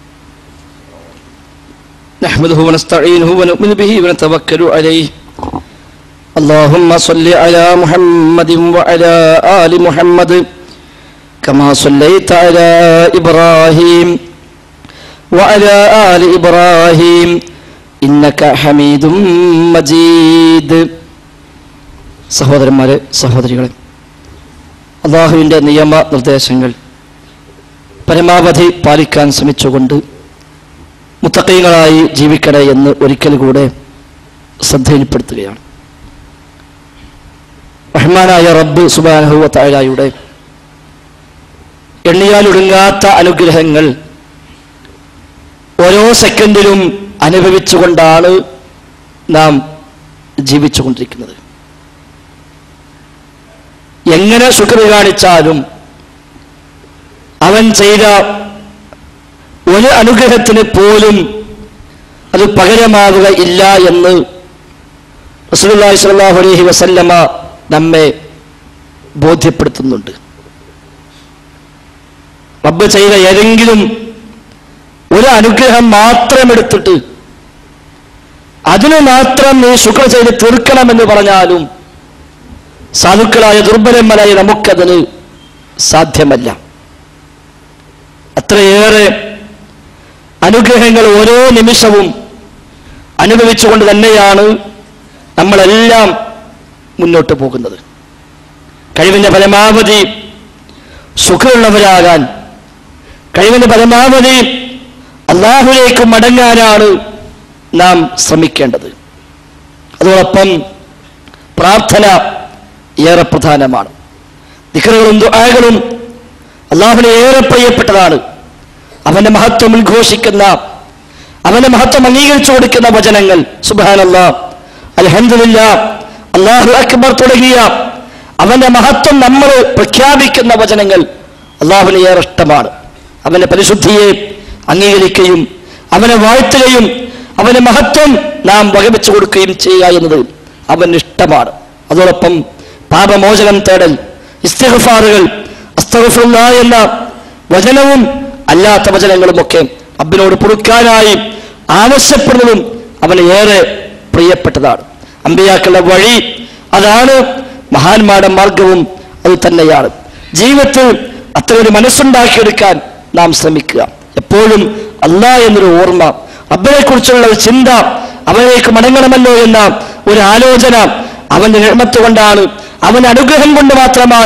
نحمده ونستعينه ونؤمن به ونتوكل عليه اللهم صل على محمد وعلى آل محمد كما صليت على إبراهيم وعلى آل إبراهيم إنك حميد مجيد സഹോദരന്മാരെ സഹോദരികളെ അള്ളാഹുവിൻ്റെ നിയമ നിർദ്ദേശങ്ങൾ പരമാവധി പാലിക്കാൻ ശ്രമിച്ചുകൊണ്ട് മുത്തക്കൈകളായി ജീവിക്കണേ എന്ന് ഒരിക്കൽ കൂടെ ശ്രദ്ധയിൽപ്പെടുത്തുകയാണ് റഹ്മാനായ റബ്ബ് സുബാനഹുവ താഴായുടെ എണ്ണിയാലൊടുങ്ങാത്ത അനുഗ്രഹങ്ങൾ ഓരോ സെക്കൻഡിലും അനുഭവിച്ചുകൊണ്ടാണ് നാം ജീവിച്ചുകൊണ്ടിരിക്കുന്നത് എങ്ങനെ ശുക്ർ കാണിച്ചാലും അവൻ ചെയ്ത ഒരു അനുഗ്രഹത്തിന് പോലും അത് പകരമാവുക ഇല്ല എന്ന് റസൂലുള്ളാഹി സ്വല്ലല്ലാഹു അലൈഹി വസല്ലമ നമ്മെ ബോധ്യപ്പെടുത്തുന്നുണ്ട് റബ്ബ് ചെയ്ത ഏതെങ്കിലും ഒരു അനുഗ്രഹം മാത്രം എടുത്തിട്ട് അതിന് മാത്രം നീ ശുക്ർ ചെയ്ത് തീർക്കണമെന്ന് പറഞ്ഞാലും സാധുക്കളായ ദുർബലന്മാരായ നമുക്കതിന് സാധ്യമല്ല അത്രയേറെ അനുഗ്രഹങ്ങൾ ഓരോ നിമിഷവും അനുഭവിച്ചുകൊണ്ട് തന്നെയാണ് നമ്മളെല്ലാം മുന്നോട്ട് പോകുന്നത് കഴിവിൻ്റെ പരമാവധി സുഖമുള്ളവരാകാൻ കഴിവിൻ്റെ പരമാവധി അള്ളാഹുലേക്ക് മടങ്ങാനാണ് നാം ശ്രമിക്കേണ്ടത് അതോടൊപ്പം പ്രാർത്ഥന ഏറെ പ്രധാനമാണ് ദിക്കറുകളും ദുആകളും അള്ളാഹുവിനെ ഏറെ പ്രിയപ്പെട്ടതാണ് അവന്റെ മഹത്വം ഉദ്ഘോഷിക്കുന്ന അവന്റെ മഹത്വം അംഗീകരിച്ചു കൊടുക്കുന്ന വചനങ്ങൾ സുബാനല്ല അൽഹംദുലില്ല അള്ളാഹു അക്ബർ തുടങ്ങിയ അവന്റെ മഹത്വം നമ്മൾ പ്രഖ്യാപിക്കുന്ന വചനങ്ങൾ അള്ളാഹുവിന് ഏറെ ഇഷ്ടമാണ് അവന്റെ പരിശുദ്ധിയെ അംഗീകരിക്കുകയും അവനെ വാഴ്ത്തുകയും അവന്റെ മഹത്വം നാം വകവെച്ചു കൊടുക്കുകയും ചെയ്യുക എന്നത് അവന് ഇഷ്ടമാണ് അതോടൊപ്പം പാപമോചനം തേടൽ ഇസ്തിഗ്ഫാറുകൾ അസ്തഗ്ഫിറുല്ലാ എന്ന വചനവും അല്ലാത്ത വചനങ്ങളുമൊക്കെ റബ്ബിനോട് പൊറുക്കാനായി ആവശ്യപ്പെടുന്നതും അവന് ഏറെ പ്രിയപ്പെട്ടതാണ് അമ്പിയാക്കളുടെ വഴി അതാണ് മഹാന്മാരുടെ മാർഗവും അത് തന്നെയാണ് ജീവിതത്തിൽ അത്തരൊരു മനസ്സുണ്ടാക്കിയെടുക്കാൻ നാം ശ്രമിക്കുക എപ്പോഴും അല്ലാ എന്നൊരു ഓർമ്മ റബ്ബിനെ കുറിച്ചുള്ള ഒരു ചിന്ത അവനിലേക്ക് മടങ്ങണമല്ലോ എന്ന ഒരു ആലോചന അവന്റെ നിർമ്മത്ത് കൊണ്ടാണ് അവന്റെ അനുഗ്രഹം കൊണ്ട് മാത്രമാണ്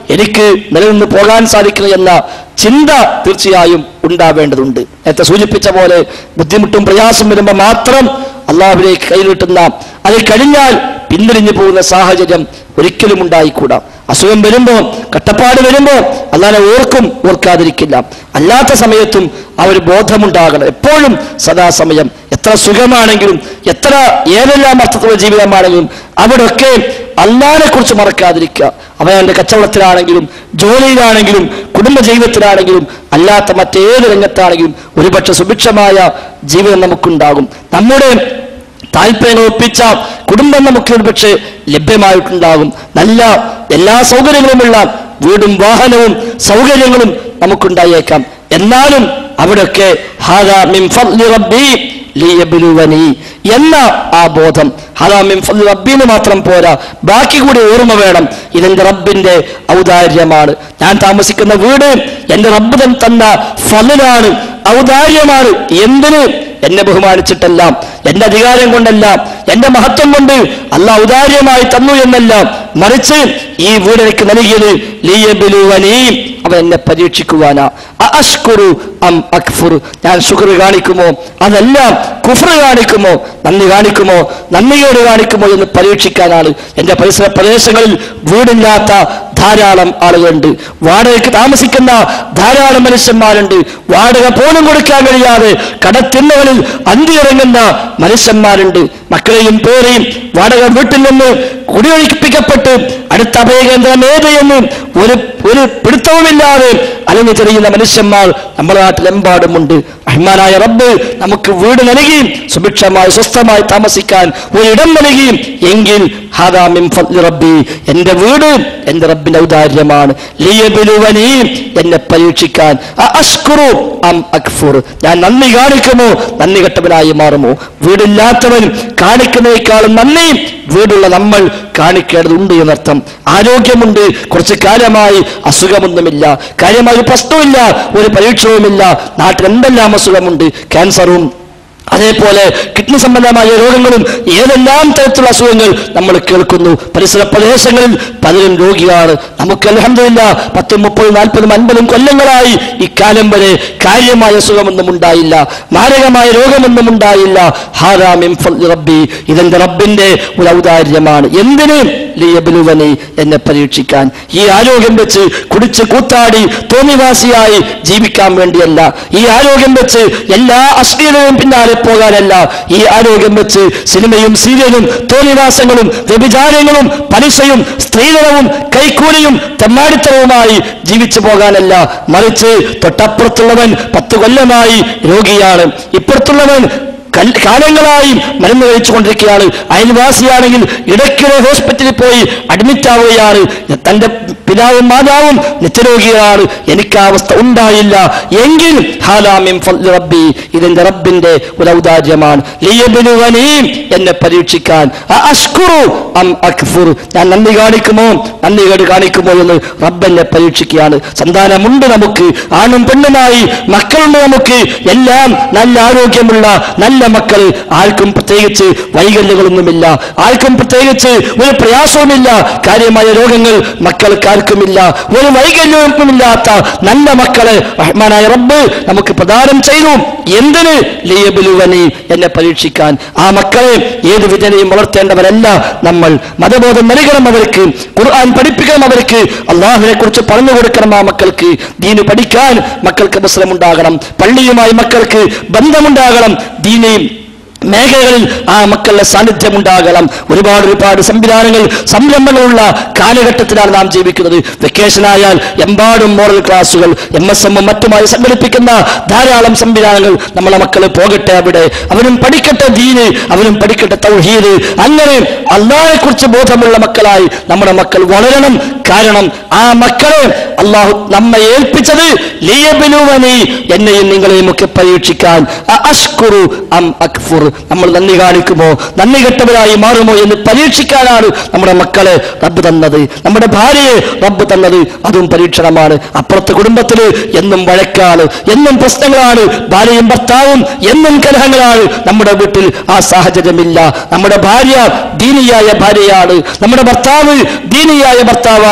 എനിക്ക് നിലനിന്ന് പോകാൻ സാധിക്കണം എന്ന ചിന്ത തീർച്ചയായും ഉണ്ടാവേണ്ടതുണ്ട് നേരത്തെ സൂചിപ്പിച്ച പോലെ ബുദ്ധിമുട്ടും പ്രയാസം വരുമ്പോൾ മാത്രം അള്ളാഹുവിലേക്ക് കൈനീട്ടുന്ന അത് കഴിഞ്ഞാൽ പിന്തിരിഞ്ഞു പോകുന്ന സാഹചര്യം ഒരിക്കലും ഉണ്ടായിക്കൂടാ അസുഖം വരുമ്പോ കട്ടപ്പാട് വരുമ്പോ അല്ലാതെ ഓർക്കും ഓർക്കാതിരിക്കില്ല അല്ലാത്ത സമയത്തും ആ ഒരു ബോധമുണ്ടാകണം എപ്പോഴും സദാസമയം എത്ര സുഖമാണെങ്കിലും എത്ര ഏതെല്ലാം അർത്ഥത്തിലുള്ള ജീവിതമാണെങ്കിലും അവിടൊക്കെ അല്ലാതെ കുറിച്ച് മറക്കാതിരിക്കുക അവനവന്റെ കച്ചവടത്തിലാണെങ്കിലും ജോലിയിലാണെങ്കിലും കുടുംബ ജീവിതത്തിലാണെങ്കിലും അല്ലാത്ത മറ്റേത് രംഗത്താണെങ്കിലും ഒരുപക്ഷെ സുഭിക്ഷമായ ജീവിതം നമുക്കുണ്ടാകും നമ്മുടെ താല്പര്യങ്ങൾ ഒപ്പിച്ച കുടുംബം നമുക്ക് ഒരുപക്ഷെ ലഭ്യമായിട്ടുണ്ടാകും നല്ല എല്ലാ സൗകര്യങ്ങളുമുള്ള വീടും വാഹനവും സൗകര്യങ്ങളും നമുക്കുണ്ടായേക്കാം എന്നാലും അവിടെയൊക്കെ ഹാദാ മിൻ ഫദ്ലി റബ്ബി ലിയബ്ലുവനി എന്ന ആ ബോധം ഹാദാ മിൻ ഫദ്ലി റബ്ബി എന്ന് മാത്രം പോരാ ബാക്കി കൂടി ഓർമ്മ വേണം ഇതെന്റെ റബ്ബിന്റെ ഔദാര്യമാണ് ഞാൻ താമസിക്കുന്ന വീട് എന്റെ റബ്ബ് തൻ തന്ന ഫലാണ് ഔദാര്യമാണ് എന്തിന് എന്നെ ബഹുമാനിച്ചിട്ടല്ല എന്റെ അധികാരം കൊണ്ടല്ല എന്റെ മഹത്വം കൊണ്ട് അല്ല ഔദാര്യമായി തന്നു എന്നല്ല മറിച്ച് ഈ വീട് എനിക്ക് നൽകിയത് ലീയബിലുവനീ അവൻ എന്നെ പരീക്ഷിക്കുവാനാ അഷ്കുറു അം അക്ഫുർ ഞാൻ ശുക്ർ കാണിക്കുമോ അതല്ല കുഫർ കാണിക്കുമോ നന്ദി കാണിക്കുമോ നന്ദിയോട് കാണിക്കുമോ എന്ന് പരീക്ഷിക്കാനാണ് എന്റെ പരിസര പ്രദേശങ്ങളിൽ വീടില്ലാത്ത ധാരാളം ആളുകളുണ്ട് വാടകയ്ക്ക് താമസിക്കുന്ന ധാരാളം മനുഷ്യന്മാരുണ്ട് വാടക പോലും കൊടുക്കാൻ കഴിയാതെ കടത്തിന്നവനിൽ അന്തിയിറങ്ങുന്ന മനുഷ്യന്മാരുണ്ട് മക്കളെയും പേരെയും വാടക വീട്ടിൽ നിന്ന് കുടിയൊഴിപ്പിക്കപ്പെട്ട് അടുത്ത അഭയകേന്ദ്രം ഏത് എന്ന് ഒരു ഒരു പിടുത്തവുമില്ലാതെ അലഞ്ഞു ചെറിയുന്ന മനുഷ്യന്മാർ നമ്മുടെ നാട്ടിലെമ്പാടുമുണ്ട് റഹ്മാനായ റബ്ബ് നമുക്ക് വീട് നൽകി സുഭിക്ഷമായി സ്വസ്ഥമായി താമസിക്കാൻ ഒരിടം നൽകി എങ്കിൽ ഹാദാ മിൻ ഫദ്ലി റബ്ബി എന്റെ വീട് എന്റെ റബ്ബിന്റെ ഔദാര്യമാണ് ലിയബിലുവനി എന്നെ പരീക്ഷിക്കാൻ അ അഷ്കുറു അം അക്ഫുർ ഞാൻ നന്ദി കാണിക്കുമോ നന്ദി കെട്ടവനായി മാറുമോ വീടില്ലാത്തവൻ കാണിക്കുന്നതിനേക്കാളും നന്ദി വീടുള്ള നമ്മൾ കാണിക്കേണ്ടതുണ്ട് എന്നർത്ഥം ആരോഗ്യമുണ്ട് കുറച്ച് കാലമായി അസുഖമൊന്നുമില്ല കാര്യമായി ഒരു പ്രശ്നമില്ല ഒരു പരീക്ഷവുമില്ല നാട്ടിൽ എന്തെല്ലാം അസുഖമുണ്ട് ക്യാൻസറും അതേപോലെ കിഡ്നി സംബന്ധമായ രോഗങ്ങളും ഏതെല്ലാം തരത്തിലുള്ള അസുഖങ്ങൾ നമ്മൾ കേൾക്കുന്നു പരിസര പ്രദേശങ്ങളിൽ പലരും രോഗിയാണ് നമുക്ക് അലഹമില്ല പത്തും മുപ്പതും നാൽപ്പതും അൻപതും കൊല്ലങ്ങളായി ഇക്കാലം വരെ കാര്യമായ അസുഖമൊന്നും ഉണ്ടായില്ല മാരകമായ രോഗമൊന്നും ഉണ്ടായില്ല ഹാരാമിം റബ്ബി ഇതെന്റെ റബ്ബിന്റെ ഒരു ഔദാര്യമാണ് എന്തിന് ലിയബിലുവനി എന്നെ പരീക്ഷിക്കാൻ ഈ ആരോഗ്യം വെച്ച് കുടിച്ച് കൂത്താടി തോന്നിവാസിയായി ജീവിക്കാൻ വേണ്ടിയല്ല ഈ ആരോഗ്യം വെച്ച് എല്ലാ അശ്ലീലവും പിന്നാലെ പോകാനല്ല ഈ ആരോഗ്യം വെച്ച് സിനിമയും സീരിയലും തോന്നിവാസങ്ങളും വ്യഭിചാരങ്ങളും പലിശയും സ്ത്രീധനവും കൈക്കൂലിയും തെമ്മാടിത്തരവുമായി ജീവിച്ചു പോകാനല്ല മറിച്ച് തൊട്ടപ്പുറത്തുള്ളവൻ പത്ത് കൊല്ലമായി രോഗിയാണ് ഇപ്പുറത്തുള്ളവൻ കൽ- കാലങ്ങളായി മരുന്ന് കഴിച്ചുകൊണ്ടിരിക്കുകയാണ് അയൽവാസിയാണെങ്കിൽ ഇടയ്ക്കിടെ ഹോസ്പിറ്റലിൽ പോയി അഡ്മിറ്റ് ആവുകയാണ് തന്റെ പിതാവും മാതാവും നിത്യരോഗികളാണ് എനിക്ക് ആ അവസ്ഥ ഉണ്ടായില്ല എങ്കിൽ ഹാലാമിൻ ഫദ്ലി റബ്ബി ഇതെന്റെ റബ്ബിന്റെ ഒരു ഔദാര്യമാണ് ലിയബ്ലുവനി എന്നെ പരീക്ഷിക്കാൻ അ അഷ്കുറു അം അക്ഫുർ ഞാൻ നന്ദി കാണിക്കുമോ നന്ദി കേട് കാണിക്കുമോ എന്ന് റബ്ബെന്നെ പരീക്ഷിക്കുകയാണ് സന്താനമുണ്ട് നമുക്ക് ആണും പെണ്ണുമായി മക്കളുണ്ട് നമുക്ക് എല്ലാം നല്ല ആരോഗ്യമുള്ള നല്ല മക്കൾ ആർക്കും പ്രത്യേകിച്ച് വൈകല്യങ്ങളൊന്നുമില്ല ആർക്കും പ്രത്യേകിച്ച് ഒരു പ്രയാസവുമില്ല കാര്യമായ രോഗങ്ങൾ മക്കൾക്ക് ആർക്കുമില്ല ഒരു വൈകല്യവുമില്ലാത്ത നല്ല മക്കളെ റഹ്മാനായ റബ്ബ് നമുക്ക് പ്രദാനം ചെയ്തു എന്തിന് ലിയബിലുവനി എന്നെ പരീക്ഷിക്കാൻ ആ മക്കളെ ഏത് വിധനയും വളർത്തേണ്ടവരല്ല നമ്മൾ മതബോധം നൽകണം അവർക്ക് ഖുർആൻ പഠിപ്പിക്കണം അവർക്ക് അള്ളാഹുവിനെ കുറിച്ച് പറഞ്ഞു കൊടുക്കണം ആ മക്കൾക്ക് ദീന് പഠിക്കാൻ മക്കൾക്ക് അവസരമുണ്ടാകണം പള്ളിയുമായി മക്കൾക്ക് ബന്ധമുണ്ടാകണം ദീനയും മേഖലകളിൽ ആ മക്കളുടെ സാന്നിധ്യം ഉണ്ടാകണം ഒരുപാട് ഒരുപാട് സംവിധാനങ്ങൾ സംരംഭങ്ങളുള്ള കാലഘട്ടത്തിലാണ് നാം ജീവിക്കുന്നത് വെക്കേഷൻ ആയാൽ എമ്പാടും മോറൽ ക്ലാസുകൾ എം എസ് എമ്മും മറ്റുമായി സംഘടിപ്പിക്കുന്ന ധാരാളം സംവിധാനങ്ങൾ നമ്മളെ മക്കൾ പോകട്ടെ അവിടെ അവരും പഠിക്കട്ടെ ദീന് അവരും പഠിക്കട്ടെ തൗഹീദ് അങ്ങനെ അള്ളാഹെ കുറിച്ച് ബോധമുള്ള മക്കളായി നമ്മുടെ മക്കൾ വളരണം കാരണം ആ മക്കളെ അള്ളാഹു നമ്മെ ഏൽപ്പിച്ചത് ലിയബിലുവനി എന്നെയും നിങ്ങളെയും ഒക്കെ പരീക്ഷിക്കാൻ അ- അഷ്കുറു അം അക്ഫുർ നമ്മൾ നന്ദി കാണിക്കുമോ നന്ദി കെട്ടവരായി മാറുമോ എന്ന് പരീക്ഷിക്കാനാണ് നമ്മുടെ മക്കളെ റബ്ബ് തന്നത് നമ്മുടെ ഭാര്യയെ റബ്ബ് തന്നത് അതും പരീക്ഷണമാണ് അപ്പുറത്തെ കുടുംബത്തിൽ എന്നും വഴക്കാണ് എന്നും പ്രശ്നങ്ങളാണ് ഭാര്യയും ഭർത്താവും എന്നും കലഹങ്ങളാണ് നമ്മുടെ വീട്ടിൽ ആ സാഹചര്യമില്ല നമ്മുടെ ഭാര്യ ദീനിയായ ഭാര്യയാണ് നമ്മുടെ ഭർത്താവ് ദീനിയായ ഭർത്താവാണ്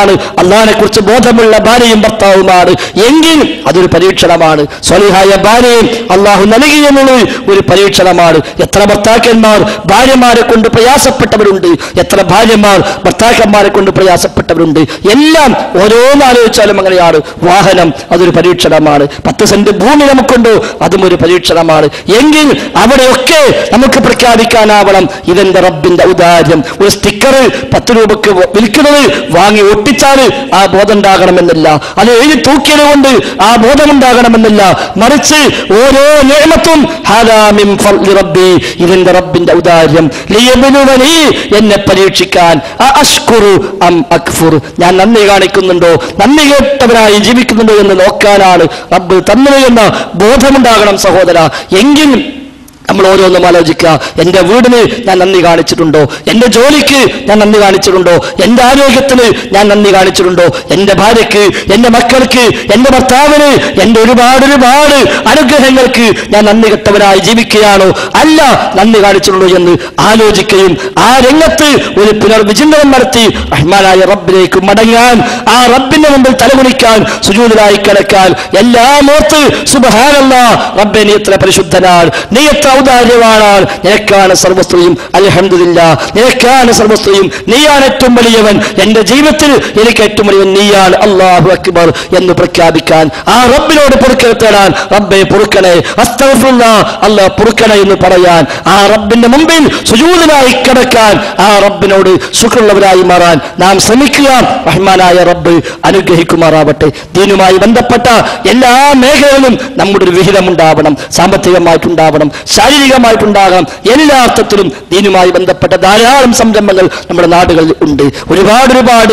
ഭർത്താവാണ് അള്ളാഹിനെ കുറിച്ച് ബോധമുള്ള ഭാര്യയും ഭർത്താവുമാണ് എങ്കിൽ അതൊരു പരീക്ഷണമാണ് സ്വലിഹായ ഭാര്യയും അള്ളാഹു നൽകി എന്നുള്ളത് ഒരു പരീക്ഷണമാണ് എത്ര ഭർത്താക്കന്മാർ ഭാര്യമാരെ കൊണ്ട് പ്രയാസപ്പെട്ടവരുണ്ട് എത്ര ഭാര്യമാർ ഭർത്താക്കന്മാരെ കൊണ്ട് പ്രയാസപ്പെട്ടവരുണ്ട് എല്ലാം ഓരോന്ന് ആലോചിച്ചാലും അങ്ങനെയാണ് വാഹനം അതൊരു പരീക്ഷണമാണ് പത്ത് സെന്റ് ഭൂമി നമുക്കുണ്ടോ അതും ഒരു പരീക്ഷണമാണ് എങ്കിൽ അവിടെയൊക്കെ നമുക്ക് പ്രഖ്യാപിക്കാനാവണം ഇതെന്റെ റബ്ബിന്റെ ഔദാര്യം ഒരു സ്റ്റിക്കർ പത്ത് രൂപക്ക് വിൽക്കുന്നത് വാങ്ങി ഒട്ടിച്ചാൽ ആ ബോധം ഉണ്ടാകണമെന്നില്ല അത് എഴുതി തൂക്കിയത് കൊണ്ട് ആ ബോധമുണ്ടാകണമെന്നില്ല മറിച്ച് ഓരോ നിയമത്തും ഹാദാമിൻ ഫദ്ലി റബ്ബി ഇതെന്റെ റബ്ബിന്റെ ഔദാര്യം ലിയബ്ലുവനി എന്നെ പരീക്ഷിക്കാൻ അ അഷ്കുറു അം അക്ഫുർ ഞാൻ നന്ദി കാണിക്കുന്നുണ്ടോ നന്ദി കേട്ടവനായി ജീവിക്കുന്നുണ്ടോ എന്ന് നോക്കാനാണ് റബ്ബ് തന്നത് എന്ന ബോധമുണ്ടാകണം സഹോദര എങ്കിൽ നമ്മൾ ഓരോന്നും ആലോചിക്കുക എൻ്റെ വീടിന് ഞാൻ നന്ദി കാണിച്ചിട്ടുണ്ടോ എൻ്റെ ജോലിക്ക് ഞാൻ നന്ദി കാണിച്ചിട്ടുണ്ടോ എൻ്റെ ആരോഗ്യത്തിന് ഞാൻ നന്ദി കാണിച്ചിട്ടുണ്ടോ എൻ്റെ ഭാര്യയ്ക്ക് എൻ്റെ മക്കൾക്ക് എൻ്റെ ഭർത്താവിന് എൻ്റെ ഒരുപാട് ഒരുപാട് അനുഗ്രഹങ്ങൾക്ക് ഞാൻ നന്ദി കെട്ടവനായി ജീവിക്കുകയാണോ അല്ല നന്ദി കാണിച്ചിട്ടുണ്ടോ എന്ന് ആലോചിക്കുകയും ആ രംഗത്ത് ഒരു പുനർവിചിന്തനം നടത്തി റഹ്മാനായ റബ്ബിലേക്ക് മടങ്ങാൻ ആ റബ്ബിന്റെ മുമ്പിൽ തലകുണിക്കാൻ സുജൂതിലായി കിടക്കാൻ എല്ലാം ഓർത്ത് സുബഹാനല്ല റബ്ബെ നീ എത്ര പരിശുദ്ധനാണ് നീ എത്ര ഔദാര്യവാനാണ് നിനക്കാണ് സർവസ്തുയും അൽഹംദുലില്ല നിനക്കാണ് സർവസ്തുയും നീയാണ് ഏറ്റവും വലിയവൻ എന്റെ ജീവിതത്തിൽ എനിക്ക് ഏറ്റവും വലിയവൻ നീയാണ് അള്ളാഹു അക്ബർ എന്ന് പ്രഖ്യാപിക്കാൻ ആ റബ്ബിനോട് പൊറുക്കൽ തേടാൻ റബ്ബെ പൊറുക്കണേ അസ്തഗ്ഫിറുല്ല അല്ലാഹ് പൊറുക്കണേ എന്ന് പറയാൻ ആ റബ്ബിന്റെ മുമ്പിൽ സുജൂദിനായി കിടക്കാൻ ആ റബ്ബിനോട് ശുക്രുള്ളവരായി മാറാൻ നാം ശ്രമിക്കുക റഹ്മാനായ റബ്ബ് അനുഗ്രഹിക്കുമാറാവട്ടെ ദീനുമായി ബന്ധപ്പെട്ട എല്ലാ മേഖലകളിലും നമ്മുടെ ഒരു വിഹിതമുണ്ടാവണം സാമ്പത്തികമായിട്ടുണ്ടാവണം ശാരീരികമായിട്ടുണ്ടാകണം എല്ലാ അർത്ഥത്തിലും ദീനുമായി ബന്ധപ്പെട്ട ധാരാളം സംരംഭങ്ങൾ നമ്മുടെ നാടുകളിൽ ഉണ്ട് ഒരുപാട് ഒരുപാട്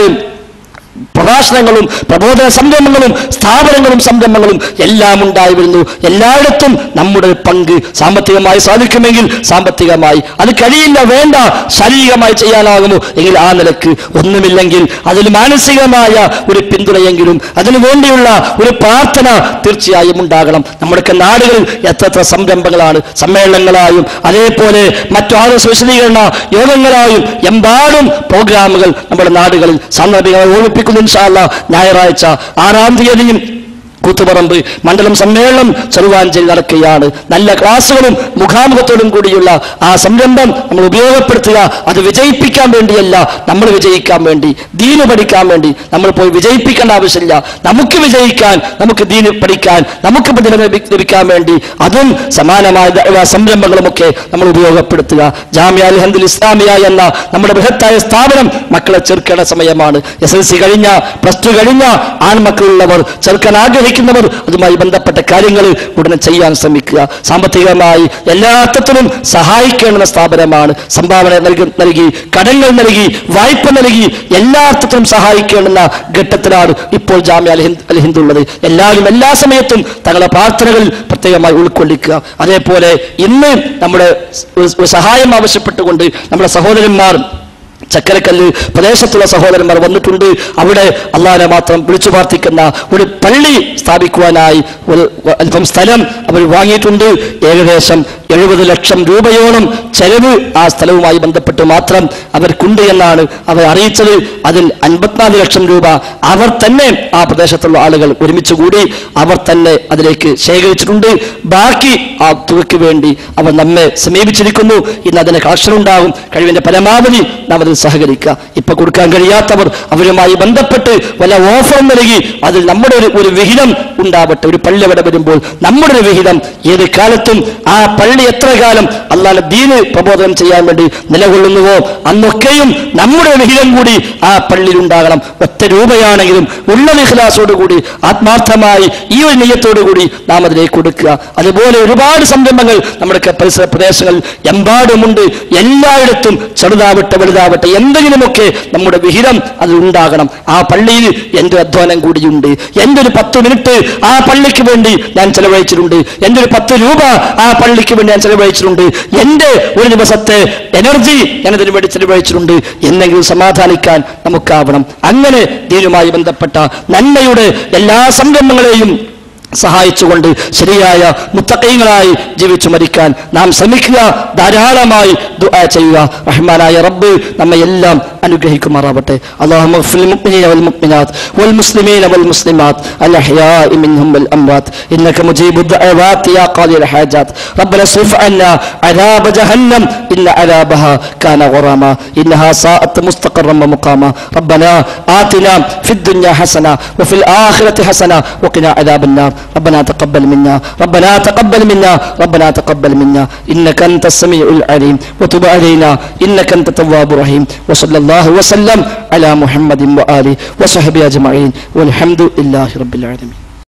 പ്രഭാഷണങ്ങളും പ്രബോധന സംരംഭങ്ങളും സ്ഥാപനങ്ങളും സംരംഭങ്ങളും എല്ലാം ഉണ്ടായി വരുന്നു എല്ലായിടത്തും നമ്മുടെ പങ്ക് സാമ്പത്തികമായി സാധിക്കുമെങ്കിൽ സാമ്പത്തികമായി അത് കഴിയില്ല വേണ്ട ശാരീരികമായി ചെയ്യാനാകുമോ എങ്കിൽ ആ നിലക്ക് ഒന്നുമില്ലെങ്കിൽ അതിൽ മാനസികമായ ഒരു പിന്തുണയെങ്കിലും അതിനു വേണ്ടിയുള്ള ഒരു പ്രാർത്ഥന തീർച്ചയായും ഉണ്ടാകണം നമ്മുടെയൊക്കെ നാടുകളിൽ എത്രത്ര സംരംഭങ്ങളാണ് സമ്മേളനങ്ങളായും അതേപോലെ മറ്റു ആരോഗ്യ വിശദീകരണ യോഗങ്ങളായും എമ്പാടും പ്രോഗ്രാമുകൾ നമ്മുടെ നാടുകളിൽ സാന്ദർഭികമായി ഓർമ്മിപ്പിക്കുന്നു ഇൻഷാല്ല ഞായറാഴ്ച ആറാം തീയതിയും കൂത്തുപറമ്പ് മണ്ഡലം സമ്മേളനം ചെറുവാഞ്ചേരി നടക്കുകയാണ് നല്ല ക്ലാസ്സുകളും മുഖാമുഖത്തോടും കൂടിയുള്ള ആ സംരംഭം നമ്മൾ ഉപയോഗപ്പെടുത്തുക അത് വിജയിപ്പിക്കാൻ വേണ്ടിയല്ല നമ്മൾ വിജയിക്കാൻ വേണ്ടി ദീന് പഠിക്കാൻ വേണ്ടി നമ്മൾ പോയി വിജയിപ്പിക്കേണ്ട ആവശ്യമില്ല നമുക്ക് വിജയിക്കാൻ നമുക്ക് ദീന് പഠിക്കാൻ നമുക്ക് പ്രതിഫലം ലഭി- ലഭിക്കാൻ വേണ്ടി അതും സമാനമായ ദഅവ സംരംഭങ്ങളുമൊക്കെ നമ്മൾ ഉപയോഗപ്പെടുത്തുക ജാമ്യ അൽ ഹന്ദുൽ ഇസ്ലാമിയ എന്ന നമ്മുടെ ബൃഹത്തായ സ്ഥാപനം മക്കളെ ചേർക്കേണ്ട സമയമാണ് എസ് എൽ സി കഴിഞ്ഞ പ്ലസ് ടു കഴിഞ്ഞ ആൺമക്കളുള്ളവർ ചേർക്കാൻ ആഗ്രഹിക്കുന്നവർ അതുമായി ബന്ധപ്പെട്ട കാര്യങ്ങൾ ഉടനെ ചെയ്യാൻ ശ്രമിക്കുക സാമ്പത്തികമായി എല്ലാ അർത്ഥത്തിലും സഹായിക്കേണ്ടുന്ന സ്ഥാപനമാണ് സംഭാവന നൽകി നൽകി കടങ്ങൾ നൽകി വായ്പ നൽകി എല്ലാ അർത്ഥത്തിലും സഹായിക്കേണ്ടുന്ന ഘട്ടത്തിലാണ് ഇപ്പോൾ ജാമ്യ അൽ ഹിന്ദ് അൽ ഹിന്ദ് ഉള്ളത് എല്ലാവരും എല്ലാ സമയത്തും തങ്ങളുടെ പ്രാർത്ഥനകളിൽ പ്രത്യേകമായി ഉൾക്കൊള്ളിക്കുക അതേപോലെ ഇന്ന് നമ്മുടെ ഒരു- ഒരു സഹായം ആവശ്യപ്പെട്ടുകൊണ്ട് നമ്മുടെ സഹോദരന്മാർ ചക്കരക്കല്ല് പ്രദേശത്തുള്ള സഹോദരന്മാർ വന്നിട്ടുണ്ട് അവിടെ അള്ളാഹിനെ മാത്രം വിളിച്ചു പ്രാർത്ഥിക്കുന്ന ഒരു പള്ളി സ്ഥാപിക്കുവാനായി ഒരു അല്പം സ്ഥലം അവർ വാങ്ങിയിട്ടുണ്ട് ഏകദേശം എഴുപത് ലക്ഷം രൂപയോളം ചെലവ് ആ സ്ഥലവുമായി ബന്ധപ്പെട്ട് മാത്രം അവർക്കുണ്ട് എന്നാണ് അവർ അറിയിച്ചത് അതിൽ അൻപത്തിനാല് ലക്ഷം രൂപ അവർ തന്നെ ആ പ്രദേശത്തുള്ള ആളുകൾ ഒരുമിച്ച് കൂടി അവർ തന്നെ അതിലേക്ക് ശേഖരിച്ചിട്ടുണ്ട് ബാക്കി ആ തുകയ്ക്ക് വേണ്ടി അവർ നമ്മെ സമീപിച്ചിരിക്കുന്നു ഇന്ന് അതിന് കളക്ഷൻ ഉണ്ടാകും കഴിവിന്റെ പരമാവധി നാം അതിൽ സഹകരിക്കുക ഇപ്പൊ കൊടുക്കാൻ കഴിയാത്തവർ അവരുമായി ബന്ധപ്പെട്ട് വല്ല ഓഫർ നൽകി അതിൽ നമ്മുടെ ഒരു ഒരു വിഹിതം ഉണ്ടാവട്ടെ ഒരു പള്ളി അവിടെ വരുമ്പോൾ നമ്മുടെ ഒരു വിഹിതം ഏത് കാലത്തും ആ പള്ളി എത്ര കാലം അല്ലാതെ ദീന് പ്രബോധനം ചെയ്യാൻ വേണ്ടി നിലകൊള്ളുന്നുവോ അന്നൊക്കെയും നമ്മുടെ ഒരു വിഹിതം കൂടി ആ പള്ളിയിൽ ഉണ്ടാകണം ഒറ്റ രൂപയാണെങ്കിലും ഉള്ള വിഹ്ലാസോടുകൂടി ആത്മാർത്ഥമായി ഈ ഒരു നെയ്യത്തോടു കൂടി നാം അതിലേക്ക് കൊടുക്കുക അതുപോലെ ഒരുപാട് സംരംഭങ്ങൾ നമ്മുടെ ഒക്കെ പരിസര പ്രദേശങ്ങളിൽ എമ്പാടുമുണ്ട് എല്ലായിടത്തും ചെറുതാവട്ടെ വലുതാവട്ടെ എന്തെങ്കിലുമൊക്കെ നമ്മുടെ വിഹിതം അതിൽ ഉണ്ടാകണം ആ പള്ളിയിൽ എൻ്റെ ഒരു അധ്വാനം കൂടിയുണ്ട് എൻ്റെ ഒരു പത്ത് മിനിറ്റ് ആ പള്ളിക്ക് വേണ്ടി ഞാൻ ചെലവഴിച്ചിട്ടുണ്ട് എൻ്റെ ഒരു പത്ത് രൂപ ആ പള്ളിക്ക് വേണ്ടി ഞാൻ ചെലവഴിച്ചിട്ടുണ്ട് എൻ്റെ ഒരു ദിവസത്തെ എനർജി ഞാൻ ഇതിനു വേണ്ടി ചെലവഴിച്ചിട്ടുണ്ട് എന്നെങ്കിലും സമാധാനിക്കാൻ നമുക്കാവണം അങ്ങനെ ദീനുമായി ബന്ധപ്പെട്ട നന്മയുടെ എല്ലാ സംരംഭങ്ങളെയും സഹായിച്ചുകൊണ്ട് ശരിയായ മുത്തക്കൈകളായി ജീവിച്ചു മരിക്കാൻ നാം ശ്രമിക്കുക ധാരാളമായി ദുആ ചെയ്യുക റഹ്മാനായ റബ്ബ് നമ്മെ എല്ലാം അനുഗ്രഹിക്കുമാറാവട്ടെ اللهم اغفر للمؤمنين والمؤمنات والمسلمين والمسلمات الأحياء منهم والأموات إنك مجيب الدعوات يا قاضي الحاجات ربنا اصرف عنا عذاب جهنم إن عذابها كان غراما إنها ساءت مستقرا ومقاما ربنا آتنا في الدنيا حسنة وفي الآخرة حسنة وقنا عذاب النار ربنا تقبل منا ربنا تقبل منا ربنا تقبل منا إنك أنت السميع العليم وتب علينا إنك أنت التواب الرحيم وصلى الله وسلم على محمد وآله وصحبه أجمعين والحمد لله رب العالمين